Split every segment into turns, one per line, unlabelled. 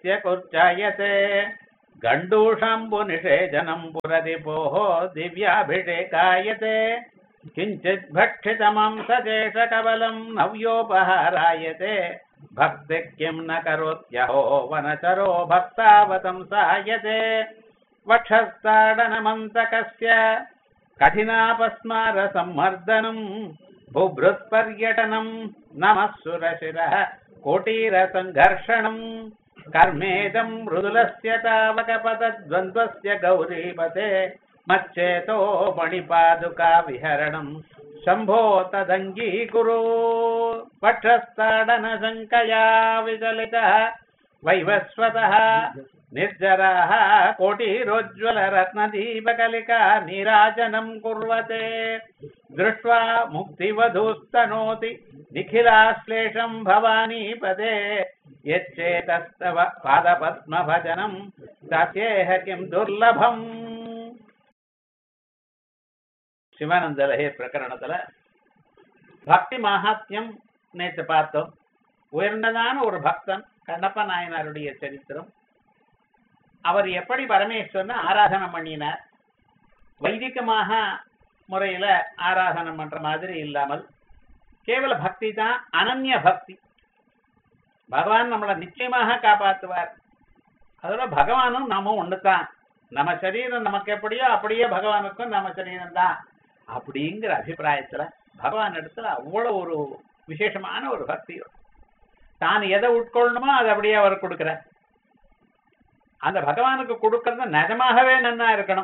स्य कुर्चायते गण्डूषाम्बुनिषेचनम् पुरदिपोः दिव्याभिषेकायते किञ्चित् भक्षितमांसकेशकबलम् नव्योपहारायते भक्तिः किम् न करोत्यहो वनचरो भक्तावतंसायते वक्षस्ताडनमन्तकस्य कठिनापस्मारसम्मर्दनम् बुभृत्पर्यटनम् नमः सुरशिरः कोटीरसङ्घर्षणम् कर्मेदम् मृदुलस्य तावकपदद्वन्द्वस्य गौरीपते मच्चेतो मणिपादुका विहरणम् शम्भो तदङ्गीकुरु वक्षस्ताडनशङ्कया विचलितः वैवस्वतः निर्जराः कोटिरोज्ज्वलरत्नदीपकलिका नीराजनम् कुर्वते दृष्ट्वा मुक्तिवधूस्तनोति निखिलाश्लेषम् भवानीपदे यच्चेतस्तव पादपद्मभजनम् तस्येह किम् दुर्लभम् சிவானந்த லஹே பிரகரணத்துல பக்தி மகாத்மியம் நேற்று பார்த்தோம் உயர்ந்ததான ஒரு பக்தன் கண்ணப்ப நாயனாருடைய சரித்திரம் அவர் எப்படி பரமேஸ்வரனை ஆராதனை பண்ணினார் வைதிகமாக முறையில ஆராதனை பண்ற மாதிரி இல்லாமல் கேவல பக்தி தான் அனன்ய பக்தி பகவான் நம்மளை நிச்சயமாக காப்பாற்றுவார் அதோட பகவானும் நாமும் ஒண்ணுதான் நம்ம சரீரம் நமக்கு எப்படியோ அப்படியே பகவானுக்கும் நம்ம சரீரம் தான் அப்படிங்கிற அபிப்பிராயத்துல பகவான் இடத்துல அவ்வளவு ஒரு விசேஷமான ஒரு பக்தி தான் எதை உட்கொள்ளணுமோ அதை அப்படியே அவர் கொடுக்கிறார் அந்த பகவானுக்கு கொடுக்கறது நிஜமாகவே நன்னா இருக்கணும்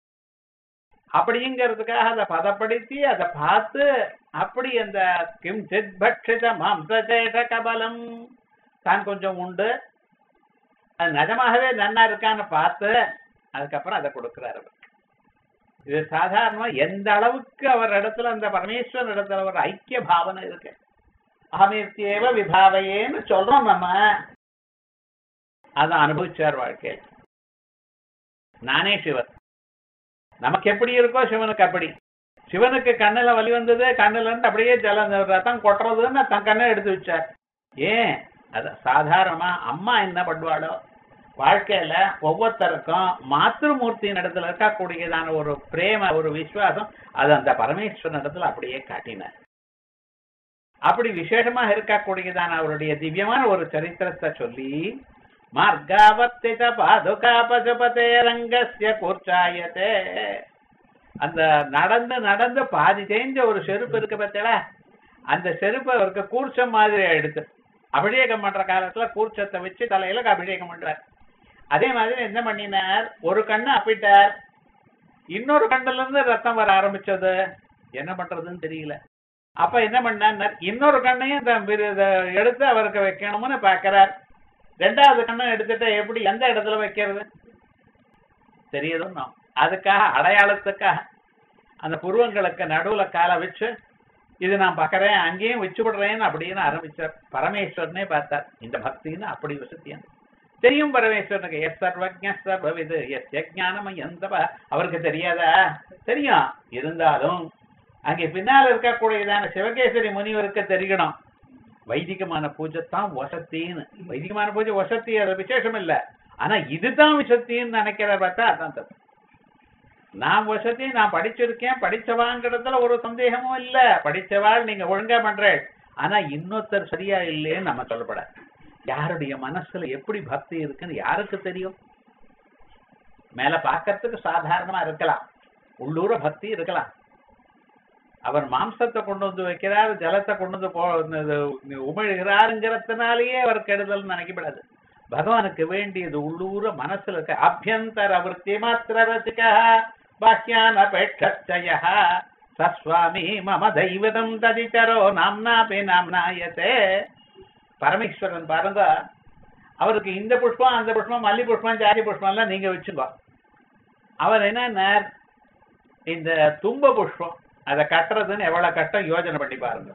அப்படிங்கிறதுக்காக அதை பதப்படுத்தி அதை பார்த்து அப்படி அந்த கிம் சித் பட்சித மாம்சேஷ கபலம் தான் கொஞ்சம் உண்டு அது நிஜமாகவே நன்னா இருக்கான்னு பார்த்து அதுக்கப்புறம் அதை கொடுக்கிறார் அவர் இது சாதாரணமா எந்த அளவுக்கு அவர் இடத்துல அந்த பரமேஸ்வரன் இடத்துல ஒரு ஐக்கிய பாவனை இருக்கு அகமீர்த்தியேவ விபாவையேன்னு சொல்றோம் நம்ம அதை அனுபவிச்சார் வாழ்க்கையில் நானே சிவன் நமக்கு எப்படி இருக்கோ சிவனுக்கு அப்படி சிவனுக்கு கண்ணுல வலி வந்தது கண்ணுல இருந்து அப்படியே ஜல ரத்தம் கொட்டுறதுன்னு தன் கண்ணை எடுத்து வச்சார் ஏன் அத சாதாரணமா அம்மா என்ன பண்ணுவாளோ வாழ்க்கையில ஒவ்வொருத்தருக்கும் மாத்திருமூர்த்தியின் இடத்துல இருக்கக்கூடியதான ஒரு பிரேம ஒரு விசுவாசம் அது அந்த பரமேஸ்வரன் இடத்துல அப்படியே காட்டினார் அப்படி விசேஷமா இருக்கக்கூடியதான அவருடைய திவ்யமான ஒரு சரித்திரத்தை சொல்லி மார்காவர்த்தித பாதுகா பசுபதே ரங்கசிய கூர்ச்சாயத்தே அந்த நடந்து நடந்து பாதி தேஞ்ச ஒரு செருப்பு இருக்கு பார்த்தீங்களா அந்த செருப்பு அவருக்கு கூர்ச்சம் மாதிரி எடுத்து அபிஷேகம் பண்ற காலத்துல கூர்ச்சத்தை வச்சு தலையில அபிஷேகம் பண்றார் அதே மாதிரி என்ன பண்ணினார் ஒரு கண்ணு அப்பிட்டார் இன்னொரு கண்ணுல இருந்து ரத்தம் வர ஆரம்பிச்சது என்ன பண்றதுன்னு தெரியல அப்ப என்ன பண்ணார் இன்னொரு கண்ணையும் எடுத்து அவருக்கு வைக்கணும்னு பாக்குறார் ரெண்டாவது கண்ணை எடுத்துட்டு எப்படி எந்த இடத்துல வைக்கிறது தெரியுதும் அதுக்காக அடையாளத்துக்காக அந்த புருவங்களுக்கு நடுவுல காலை வச்சு இது நான் பார்க்கறேன் அங்கேயும் வச்சு விடுறேன்னு அப்படின்னு ஆரம்பிச்சார் பரமேஸ்வரனே பார்த்தார் இந்த பக்தின்னு அப்படி வசத்தியான் தெரியும் பரமேஸ்வரனுக்கு எஸ் சர்வஜ சர்வவிது எஸ் யஜானம் எந்த அவருக்கு தெரியாதா தெரியும் இருந்தாலும் அங்கே பின்னால் இருக்கக்கூடியதான சிவகேசரி முனிவருக்கு தெரியணும் வைதிகமான பூஜை தான் வசத்தின்னு வைதிகமான பூஜை வசத்தி அது விசேஷம் இல்ல ஆனா இதுதான் விசத்தின்னு நினைக்கிற பார்த்தா அதான் தப்பு நான் வசதி நான் படிச்சிருக்கேன் படிச்சவாங்கிறதுல ஒரு சந்தேகமும் இல்ல படிச்சவாள் நீங்க ஒழுங்கா பண்றேன் ஆனா இன்னொருத்தர் சரியா இல்லைன்னு நம்ம சொல்லப்படாது யாருடைய மனசுல எப்படி பக்தி இருக்குன்னு யாருக்கு தெரியும் மேல பாக்கிறதுக்கு சாதாரணமா இருக்கலாம் உள்ளூர பக்தி இருக்கலாம் அவர் மாம்சத்தை கொண்டு வந்து வைக்கிறார் ஜலத்தை கொண்டு வந்து போ உமிழ்கிறாருங்கிறதுனாலேயே அவர் கெடுதல் நினைக்கப்படாது பகவானுக்கு வேண்டியது உள்ளூர மனசுல இருக்க அபியந்தர விற்பி மாத்திர ரசிகா பாக்கியான பேட்சய சஸ்வாமி மம தெய்வதம் ததிச்சரோ நாம்னாபி நாம்னாயத்தே பரமேஸ்வரன் பாருங்க அவருக்கு இந்த புஷ்பம் அந்த புஷ்பம் மல்லி புஷ்பம் ஜாதி புஷ்பம் எல்லாம் நீங்க வச்சுக்கோ அவர் என்ன இந்த தும்ப புஷ்பம் அதை கட்டுறதுன்னு எவ்வளவு கட்டம் யோஜனை பண்ணி பாருங்க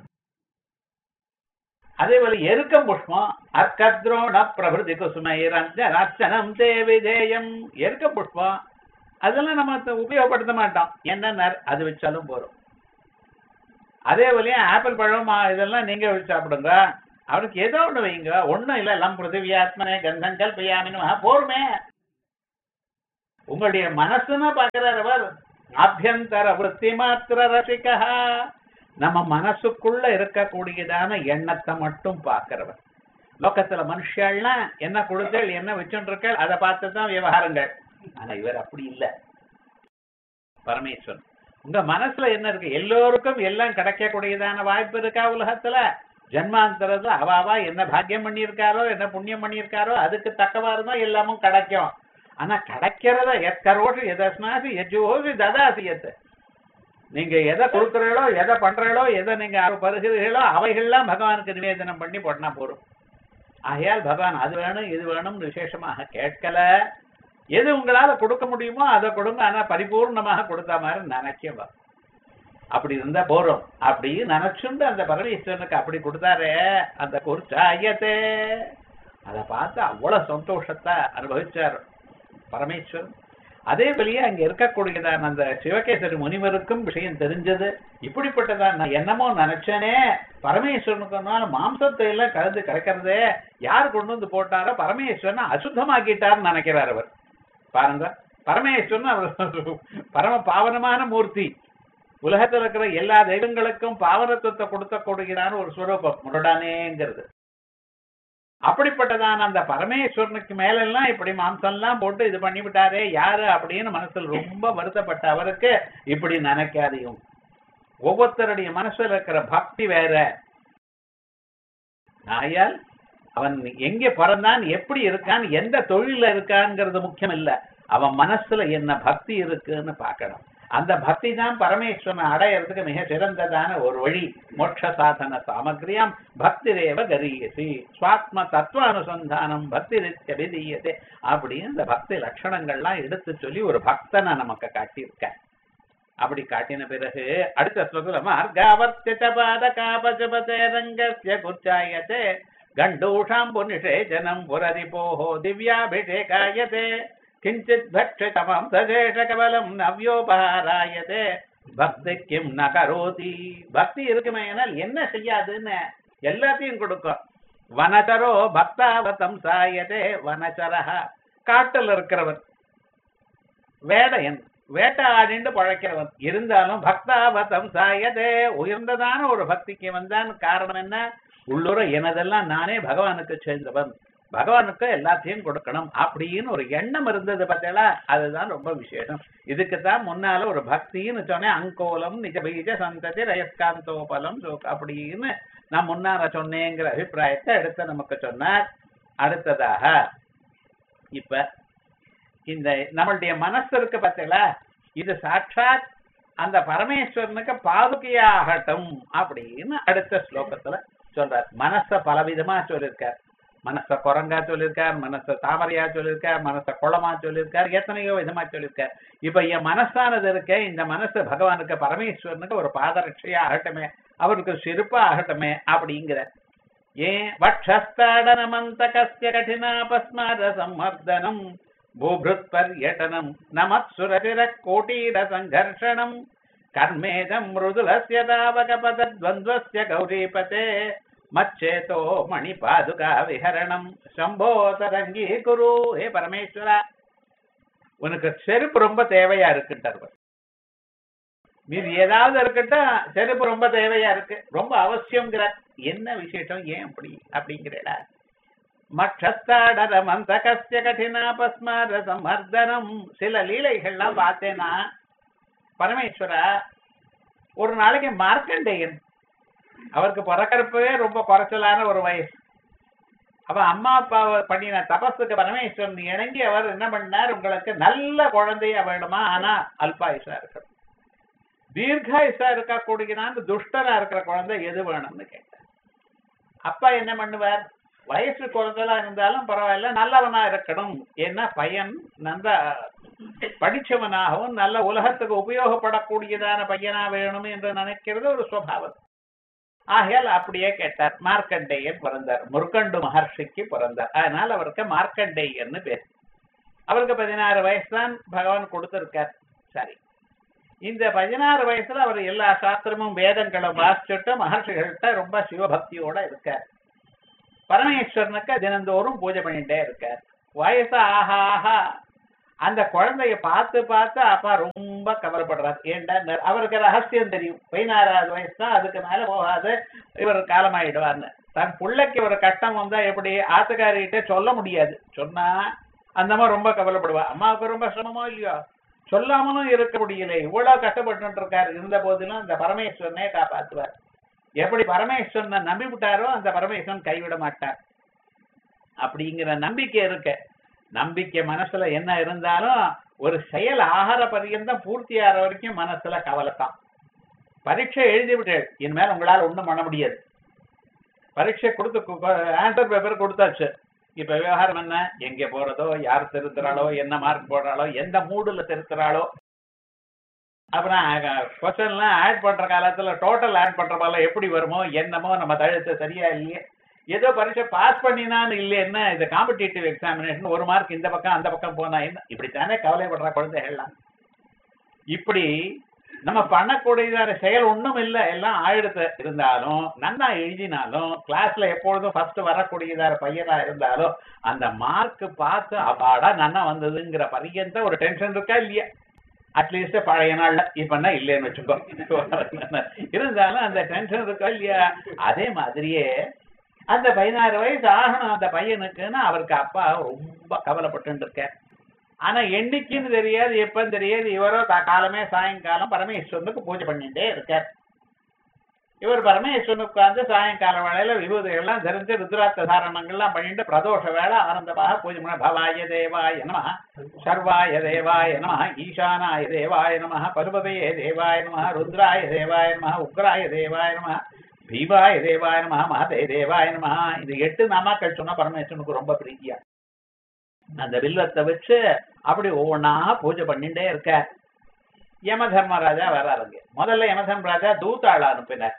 அதே போல எருக்கம் புஷ்பம் அர்க்கத்ரோண பிரபிருதி குசுமை ரஞ்சனம் தேவி தேயம் எருக்க புஷ்பம் அதெல்லாம் நம்ம உபயோகப்படுத்த மாட்டோம் என்ன அது வச்சாலும் போறோம் அதே போலயும் ஆப்பிள் பழம் இதெல்லாம் நீங்க வச்சு சாப்பிடுங்க அவனுக்கு ஏதோ ஒண்ணு வைங்க ஒண்ணும் இல்ல எல்லாம் பிருத்திவியாத்மனே கந்தம் கல்பயாமின்னு போருமே உங்களுடைய மனசுன்னு பாக்குறார் அவர் ஆபியந்தர விற்பி மாத்திர ரசிகா நம்ம மனசுக்குள்ள இருக்கக்கூடியதான எண்ணத்தை மட்டும் பார்க்கிறவர் லோகத்துல மனுஷாள்லாம் என்ன கொடுத்தல் என்ன வச்சுருக்கள் அதை பார்த்து தான் விவகாரங்கள் ஆனா இவர் அப்படி இல்ல பரமேஸ்வரன் உங்க மனசுல என்ன இருக்கு எல்லோருக்கும் எல்லாம் கிடைக்கக்கூடியதான வாய்ப்பு இருக்கா உலகத்துல ஜென்மாந்தரத்துல அவாவா என்ன பாக்கியம் பண்ணியிருக்காரோ என்ன புண்ணியம் பண்ணியிருக்காரோ அதுக்கு தக்கவாறு தான் எல்லாமும் கிடைக்கும் ஆனா கிடைக்கிறத எத்கரோஷு எதஸ்னாசி எஜோசி ததாசியத்தை நீங்க எதை கொடுக்குறீங்களோ எதை பண்றீங்களோ எதை நீங்க பருகிறீர்களோ அவைகள்லாம் பகவானுக்கு நிவேதனம் பண்ணி போட்டா போறோம் ஆகையால் பகவான் அது வேணும் இது வேணும்னு விசேஷமாக கேட்கல எது உங்களால கொடுக்க முடியுமோ அதை கொடுங்க ஆனா பரிபூர்ணமாக கொடுத்த மாதிரி நினைக்க அப்படி இருந்தா போறோம் அப்படி நினைச்சுண்டு அந்த பரமேஸ்வரனுக்கு அப்படி கொடுத்தாரே அந்த குர்ச்சாயத்தே அதை பார்த்து அவ்வளவு சந்தோஷத்தை அனுபவிச்சார் பரமேஸ்வரன் அதே வழியே அங்க இருக்கக்கூடியதான் அந்த சிவகேசரி முனிவருக்கும் விஷயம் தெரிஞ்சது இப்படிப்பட்டதான் நான் என்னமோ நினைச்சேனே பரமேஸ்வரனுக்கு மாம்சத்தை எல்லாம் கலந்து கிடைக்கிறதே யார் கொண்டு வந்து போட்டாரோ பரமேஸ்வரனை அசுத்தமாக்கிட்டார்னு நினைக்கிறார் அவர் பாருங்க பரமேஸ்வரன் அவர் பரம பாவனமான மூர்த்தி உலகத்துல இருக்கிற எல்லா தெய்வங்களுக்கும் பாவனத்துவத்தை கொடுத்தக்கூடியதான ஒரு ஸ்வரூபம் முரடானேங்கிறது அப்படிப்பட்டதான அந்த பரமேஸ்வரனுக்கு மேலெல்லாம் இப்படி மாம்சம்லாம் போட்டு இது பண்ணி விட்டாரே யாரு அப்படின்னு மனசுல ரொம்ப வருத்தப்பட்ட அவருக்கு இப்படி நினைக்காதையும் ஒவ்வொருத்தருடைய மனசுல இருக்கிற பக்தி வேற ஆயால் அவன் எங்கே பிறந்தான் எப்படி இருக்கான் எந்த தொழில இருக்கான்ங்கிறது முக்கியம் இல்ல அவன் மனசுல என்ன பக்தி இருக்குன்னு பார்க்கணும் அந்த பக்தி தான் பரமேஸ்வரனை அடையறதுக்கு மிக சிறந்ததான ஒரு வழி மோட்ச சாதன சாமகிரியம் பக்தி ரேவ கரியசி சுவாத்ம தத்துவ அனுசந்தானம் பக்தி விதீயதே அப்படின்னு இந்த பக்தி லட்சணங்கள்லாம் எடுத்து சொல்லி ஒரு பக்தனை நமக்கு காட்டியிருக்க அப்படி காட்டின பிறகு அடுத்த ஸ்லோகத்துல மார்காவர்த்தித பாத காபஜபதே ரங்கஸ்ய குச்சாயதே கண்டூஷாம்பு நிஷேச்சனம் புரதிபோஹோ திவ்யாபிஷேகாயதே கிஞ்சித் பட்சிதமம் சஜேஷகபலம் நவ்யோபகாராயதே பக்தி கிம் ந கரோதி பக்தி இருக்குமே ஆனால் என்ன செய்யாதுன்னு எல்லாத்தையும் கொடுக்கும் வனச்சரோ பக்தாவதம் சாயதே வனச்சரஹ காட்டுல இருக்கிறவர் வேடையன் வேட்டாடிண்டு பழைக்கிறவன் இருந்தாலும் பக்தாவதம் சாயதே உயர்ந்ததான ஒரு பக்திக்கு வந்தான் காரணம் என்ன உள்ளுர எனதெல்லாம் நானே பகவானுக்கு சேர்ந்தவன் பகவானுக்கு எல்லாத்தையும் கொடுக்கணும் அப்படின்னு ஒரு எண்ணம் இருந்தது பார்த்தீங்களா அதுதான் ரொம்ப விசேஷம் இதுக்கு தான் முன்னால ஒரு பக்தின்னு சொன்னேன் அங்கோலம் நிஜ பீஜ சந்ததி ரயஸ்காந்தோபலம் அப்படின்னு நான் முன்னால சொன்னேங்கிற அபிப்பிராயத்தை எடுத்து நமக்கு சொன்னார் அடுத்ததாக இப்ப இந்த நம்மளுடைய மனசு இருக்கு பார்த்தீங்களா இது சாட்சாத் அந்த பரமேஸ்வரனுக்கு பாதுகையாகட்டும் அப்படின்னு அடுத்த ஸ்லோகத்துல சொல்றார் மனச பலவிதமா சொல்லியிருக்கார் மனச குரங்கா சொல்லியிருக்கார் மனச தாமரையா சொல்லியிருக்கார் மனச குளமா சொல்லியிருக்கார் எத்தனையோ விதமா சொல்லியிருக்கார் இப்ப என் மனசானது இருக்க இந்த மனசு பகவானுக்கு பரமேஸ்வரனுக்கு ஒரு பாதரட்சையா ஆகட்டுமே அவருக்கு சிறுப்பா ஆகட்டுமே அப்படிங்கிற ஏன் வட்சஸ்தாடனமந்த கசிய கடினாபஸ்மார சம்மர்தனம் பூபிருத் பர்யட்டனம் நமத்சுரபிர கோட்டீர சங்கர்ஷணம் கர்மேதம் மிருதுலஸ்ய தாவகபதத்வந்த்வஸ்ய கௌரீபதே மச்சேதோ மணி பாதுகா விஹரணம் சம்போ தரங்கி குரு ஹே பரமேஸ்வரா உனக்கு செருப்பு ரொம்ப தேவையா இருக்குன்றார் மீது ஏதாவது இருக்கட்டும் செருப்பு ரொம்ப தேவையா இருக்கு ரொம்ப அவசியம்ங்கிற என்ன விசேஷம் ஏன் அப்படி அப்படிங்கிறடா மற்றஸ்தாடர மந்தகஸ்ய கடினாபஸ்மார சம்மர்தனம் சில லீலைகள்லாம் பார்த்தேன்னா பரமேஸ்வரா ஒரு நாளைக்கு மார்க்கண்டேயன் அவருக்கு பிறக்கிறப்பவே ரொம்ப குறைச்சலான ஒரு வயசு அப்ப அம்மா அப்பா பண்ணின தபஸுக்கு பரமேஸ்வரன் இணங்கி அவர் என்ன பண்ணார் உங்களுக்கு நல்ல குழந்தைய வேணுமா ஆனா அல்பாயுஷா இருக்கணும் தீர்காயுஷா இருக்கக்கூடியதான துஷ்டரா இருக்கிற குழந்தை எது வேணும்னு கேட்டார் அப்பா என்ன பண்ணுவார் வயசு குழந்தைலாம் இருந்தாலும் பரவாயில்ல நல்லவனா இருக்கணும் ஏன்னா பையன் நல்ல படிச்சவனாகவும் நல்ல உலகத்துக்கு உபயோகப்படக்கூடியதான பையனா வேணும் என்று நினைக்கிறது ஒரு சுவாவம் ஆகையால் அப்படியே கேட்டார் மார்க்கண்டேயன் பிறந்தார் முருகண்டு மகர்ஷிக்கு பிறந்தார் அதனால அவருக்கு மார்க்கண்டேயன்னு பேர் அவருக்கு பதினாறு வயசு தான் பகவான் கொடுத்திருக்கார் சரி இந்த பதினாறு வயசுல அவர் எல்லா சாஸ்திரமும் வேதங்களை வாசிச்சுட்டு மகர்ஷிகள்கிட்ட ரொம்ப சிவபக்தியோட இருக்கார் பரமேஸ்வரனுக்கு தினந்தோறும் பூஜை பண்ணிட்டே இருக்கார் வயசு ஆஹா ஆஹா அந்த குழந்தைய பார்த்து பார்த்து அப்பா ரொம்ப கவலைப்படுறாரு ஏன்டா இந்த- அவருக்கு ரகசியம் தெரியும் பதினாறாவது வயசு தான் அதுக்கு மேல போகாது இவர் காலமாயிடுவார்னு தன் பிள்ளைக்கு ஒரு கஷ்டம் வந்தா எப்படி ஆத்துக்காரிகிட்ட சொல்ல முடியாது சொன்னா அந்த மாதிரி ரொம்ப கவலைப்படுவா அம்மாவுக்கு ரொம்ப சிரமமோ இல்லையோ சொல்லாமலும் இருக்க முடியல இவ்வளவு கஷ்டப்பட்டு இருக்காரு இருந்த போதிலும் அந்த பரமேஸ்வரனே காப்பாத்துவார் எப்படி பரமேஸ்வரனை நம்பி விட்டாரோ அந்த பரமேஸ்வரன் கைவிட மாட்டார் அப்படிங்கிற நம்பிக்கை இருக்கு நம்பிக்கை மனசுல என்ன இருந்தாலும் ஒரு செயல் ஆகார பரியந்தம் பூர்த்தி ஆகிற வரைக்கும் மனசுல கவலை தான் பரீட்சை எழுதி விட்டேன் இனிமேல் உங்களால ஒண்ணும் பண்ண முடியாது பரீட்சை கொடுத்து ஆன்சர் பேப்பர் கொடுத்தாச்சு இப்ப விவகாரம் என்ன எங்க போறதோ யார் திருத்துறாளோ என்ன மார்க் போடுறாளோ எந்த மூடுல திருத்துறாளோ அப்புறம் கொஸ்டின்லாம் ஆட் பண்ற காலத்துல டோட்டல் ஆட் பண்ற மாதிரிலாம் எப்படி வருமோ என்னமோ நம்ம தழுத்து சரியா இல்லையே ஏதோ பரீட்சை பாஸ் பண்ணினான்னு இல்லை என்ன இது காம்படிட்டிவ் எக்ஸாமினேஷன் ஒரு மார்க் இந்த பக்கம் அந்த பக்கம் போனா என்ன இப்படித்தானே கவலைப்படுற குழந்தைகள்லாம் இப்படி நம்ம பண்ணக்கூடியதான செயல் ஒண்ணும் இல்ல எல்லாம் ஆயிடுத்து இருந்தாலும் நன்னா எழுதினாலும் கிளாஸ்ல எப்பொழுதும் ஃபர்ஸ்ட் வரக்கூடியதான பையனா இருந்தாலும் அந்த மார்க் பார்த்து அப்பாடா நன்னா வந்ததுங்கிற பரியந்த ஒரு டென்ஷன் இருக்கா இல்லையா அட்லீஸ்ட் பழைய நாள்ல இப்பன்னா இல்லைன்னு வச்சுக்கோ இருந்தாலும் அந்த டென்ஷன் இருக்கா இல்லையா அதே மாதிரியே அந்த பதினாறு வயசு ஆகணும் அந்த பையனுக்குன்னு அவருக்கு அப்பா ரொம்ப கவலைப்பட்டு இருக்கார் ஆனா என்னைக்குன்னு தெரியாது எப்பன்னு தெரியாது இவரோ தா- காலமே சாயங்காலம் பரமேஸ்வரனுக்கு பூஜை பண்ணிட்டே இருக்கார் இவர் பரமேஸ்வரன் உட்கார்ந்து சாயங்கால வேளையில விபூதிகள்லாம் தெரிஞ்சு ருத்ராட்ச தாரணங்கள்லாம் பண்ணிட்டு பிரதோஷ வேளை ஆனந்தமாக பூஜை பண்ண பவாய தேவாய நம சர்வாய தேவாய நம ஈசானாய தேவாய நம பருபதயே தேவாய நம ருத்ராய தேவாய நம உக்ராய தேவாய நம பீவாய தேவாய நம மகதே தேவாய நம இது எட்டு நாமாக்கள் சொன்னா பரமேஸ்வரனுக்கு ரொம்ப பிரீத்தியா அந்த வில்லத்தை வச்சு அப்படி ஒவ்வொன்னா பூஜை பண்ணிட்டே இருக்க யம தர்மராஜா வராருங்க முதல்ல யம தர்மராஜா தூத்தாள அனுப்பினார்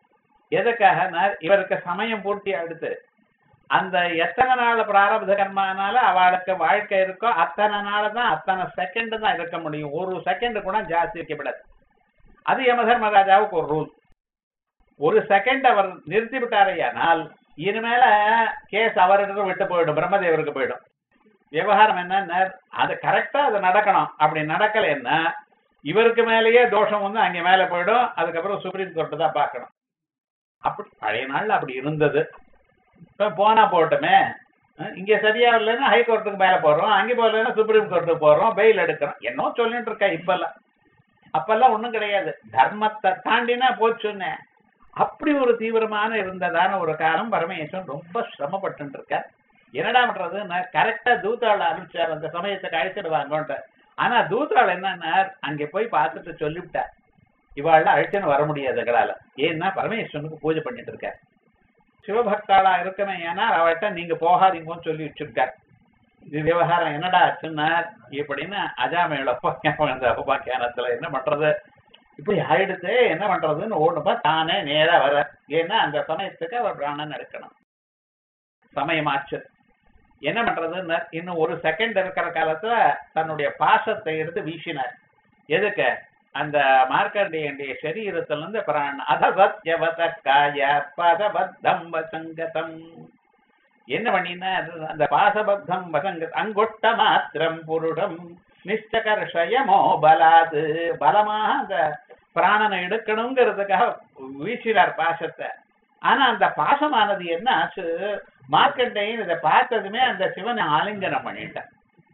எதுக்காக இவருக்கு சமயம் பூர்த்தி அடுத்து அந்த எத்தனை நாள் பிராரப்த கர்மானால அவளுக்கு வாழ்க்கை இருக்கோ அத்தனை நாள் தான் அத்தனை செகண்ட் தான் இருக்க முடியும் ஒரு செகண்ட் கூட ஜாஸ்தி வைக்கப்படாது அது யம தர்மராஜாவுக்கு ஒரு ரூல் ஒரு செகண்ட் அவர் நிறுத்தி விட்டாரையானால் இனிமேல கேஸ் அவர்கிட்ட விட்டு போயிடும் பிரம்மதேவருக்கு போயிடும் விவகாரம் என்னன்னா அது கரெக்டா அது நடக்கணும் அப்படி நடக்கலைன்னா இவருக்கு மேலேயே தோஷம் வந்து அங்க மேல போயிடும் அதுக்கப்புறம் சுப்ரீம் கோர்ட்டு தான் பார்க்கணும் அப்படி பழைய நாள்ல அப்படி இருந்தது இப்ப போனா போட்டுமே அஹ் இங்க சரியா இல்லைன்னா ஹை கோர்ட்டுக்கு மேல போறோம் அங்க போகலன்னா சுப்ரீம் கோர்ட்டுக்கு போறோம் பெயில் எடுக்கிறோம் என்னோ சொல்லிட்டு இருக்கா இப்பெல்லாம் அப்பெல்லாம் ஒண்ணும் கிடையாது தர்மத்தை தாண்டினா போச்சுன்னு அப்படி ஒரு தீவிரமான இருந்ததான ஒரு காலம் பரமேஸ்வரன் ரொம்ப சிரமப்பட்டு இருக்கார் என்னடா பண்றது நான் கரெக்டா தூத்தாள அனுப்பிச்சார் அந்த சமயத்துக்கு அழைச்சிடுவாங்கன்ற ஆனா தூத்தாள் என்னன்னா அங்க போய் பார்த்துட்டு சொல்லிவிட்டார் இவாள்ல அழைச்சுன்னு வர முடியாது எங்களால ஏன்னா பரமேஸ்வரனுக்கு பூஜை பண்ணிட்டு இருக்கார் சிவபக்தாளா இருக்கமே ஏன்னா அவள்கிட்ட நீங்க போகாதீங்கன்னு சொல்லி வச்சிருக்கார் இது விவகாரம் என்னடா ஆச்சுன்னார் இப்படின்னு அஜாமேல அந்த உபாக்கியானத்துல என்ன பண்றது இப்படி ஆயிடுத்து என்ன பண்றதுன்னு ஓடுப்பா தானே நேரா வர ஏன்னா அந்த சமயத்துக்கு அவர் பிராணன் எடுக்கணும் சமயமாச்சு என்ன பண்றதுன்னு இன்னும் ஒரு செகண்ட் இருக்கிற காலத்துல தன்னுடைய பாசத்தை எடுத்து வீசினார் எதுக்கு அந்த மார்க்கண்டேயனுடைய சரீரத்துல இருந்து பிராண அதவத்யவத காய பதபத்தம் வசங்கதம் என்ன பண்ணினா அந்த பாசபத்தம் வசங்க அங்கொட்ட மாத்திரம் புருடம் நிச்சகர்ஷயமோ பலாது பலமாக அந்த பிராணனை எடுக்கணுங்கிறதுக்காக வீசினார் பாசத்தை ஆனா அந்த பாசமானது என்ன ஆச்சு மார்க்கண்டையன் இதை பார்த்ததுமே அந்த சிவனை ஆலிங்கனம் பண்ணிட்டான்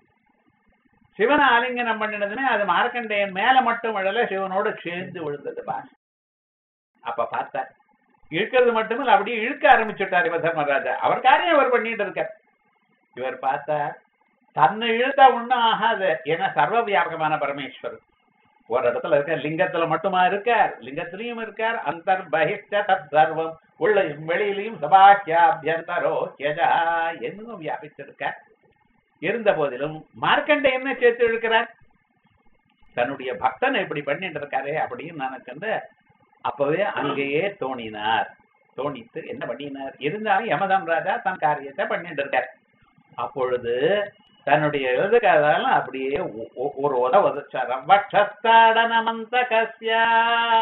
சிவனை ஆலிங்கனம் பண்ணினதுமே அது மார்க்கண்டேயன் மேல மட்டும் விழல சிவனோட சேர்ந்து விழுந்தது பாசம் அப்ப பார்த்தார் இழுக்கிறது மட்டுமில்ல அப்படியே இழுக்க ஆரம்பிச்சுட்டார் இவர் தர்மராஜா அவர் காரியம் அவர் பண்ணிட்டு இருக்கார் இவர் பார்த்தார் தன்னை இழுத்தா ஒண்ணும் ஆகாது ஏன்னா சர்வ வியாபகமான பரமேஸ்வரர் ஒரு இடத்துல இருக்க லிங்கத்துல மட்டுமா இருக்கார் லிங்கத்திலையும் இருக்கார் அந்தர் பகிஷ்ட தத் சர்வம் உள்ளையும் வெளியிலையும் சபாக்கியாபியந்தரோ யஜா என்னும் வியாபித்திருக்கார் இருந்த போதிலும் மார்க்கண்டை என்ன சேர்த்து இருக்கிறார் தன்னுடைய பக்தனை இப்படி பண்ணிட்டு இருக்காரே அப்படின்னு நினைச்சிருந்து அப்பவே அங்கேயே தோணினார் தோணித்து என்ன பண்ணினார் இருந்தாலும் யமதம் ராஜா தன் காரியத்தை பண்ணிட்டு இருக்கார் அப்பொழுது தன்னுடைய எழுதுக்காதாலும் அப்படியே ஒ- ஒ- ஒரு உத உதச்சாராம் வட்சஸ்தாடனமந்த கஸ்யா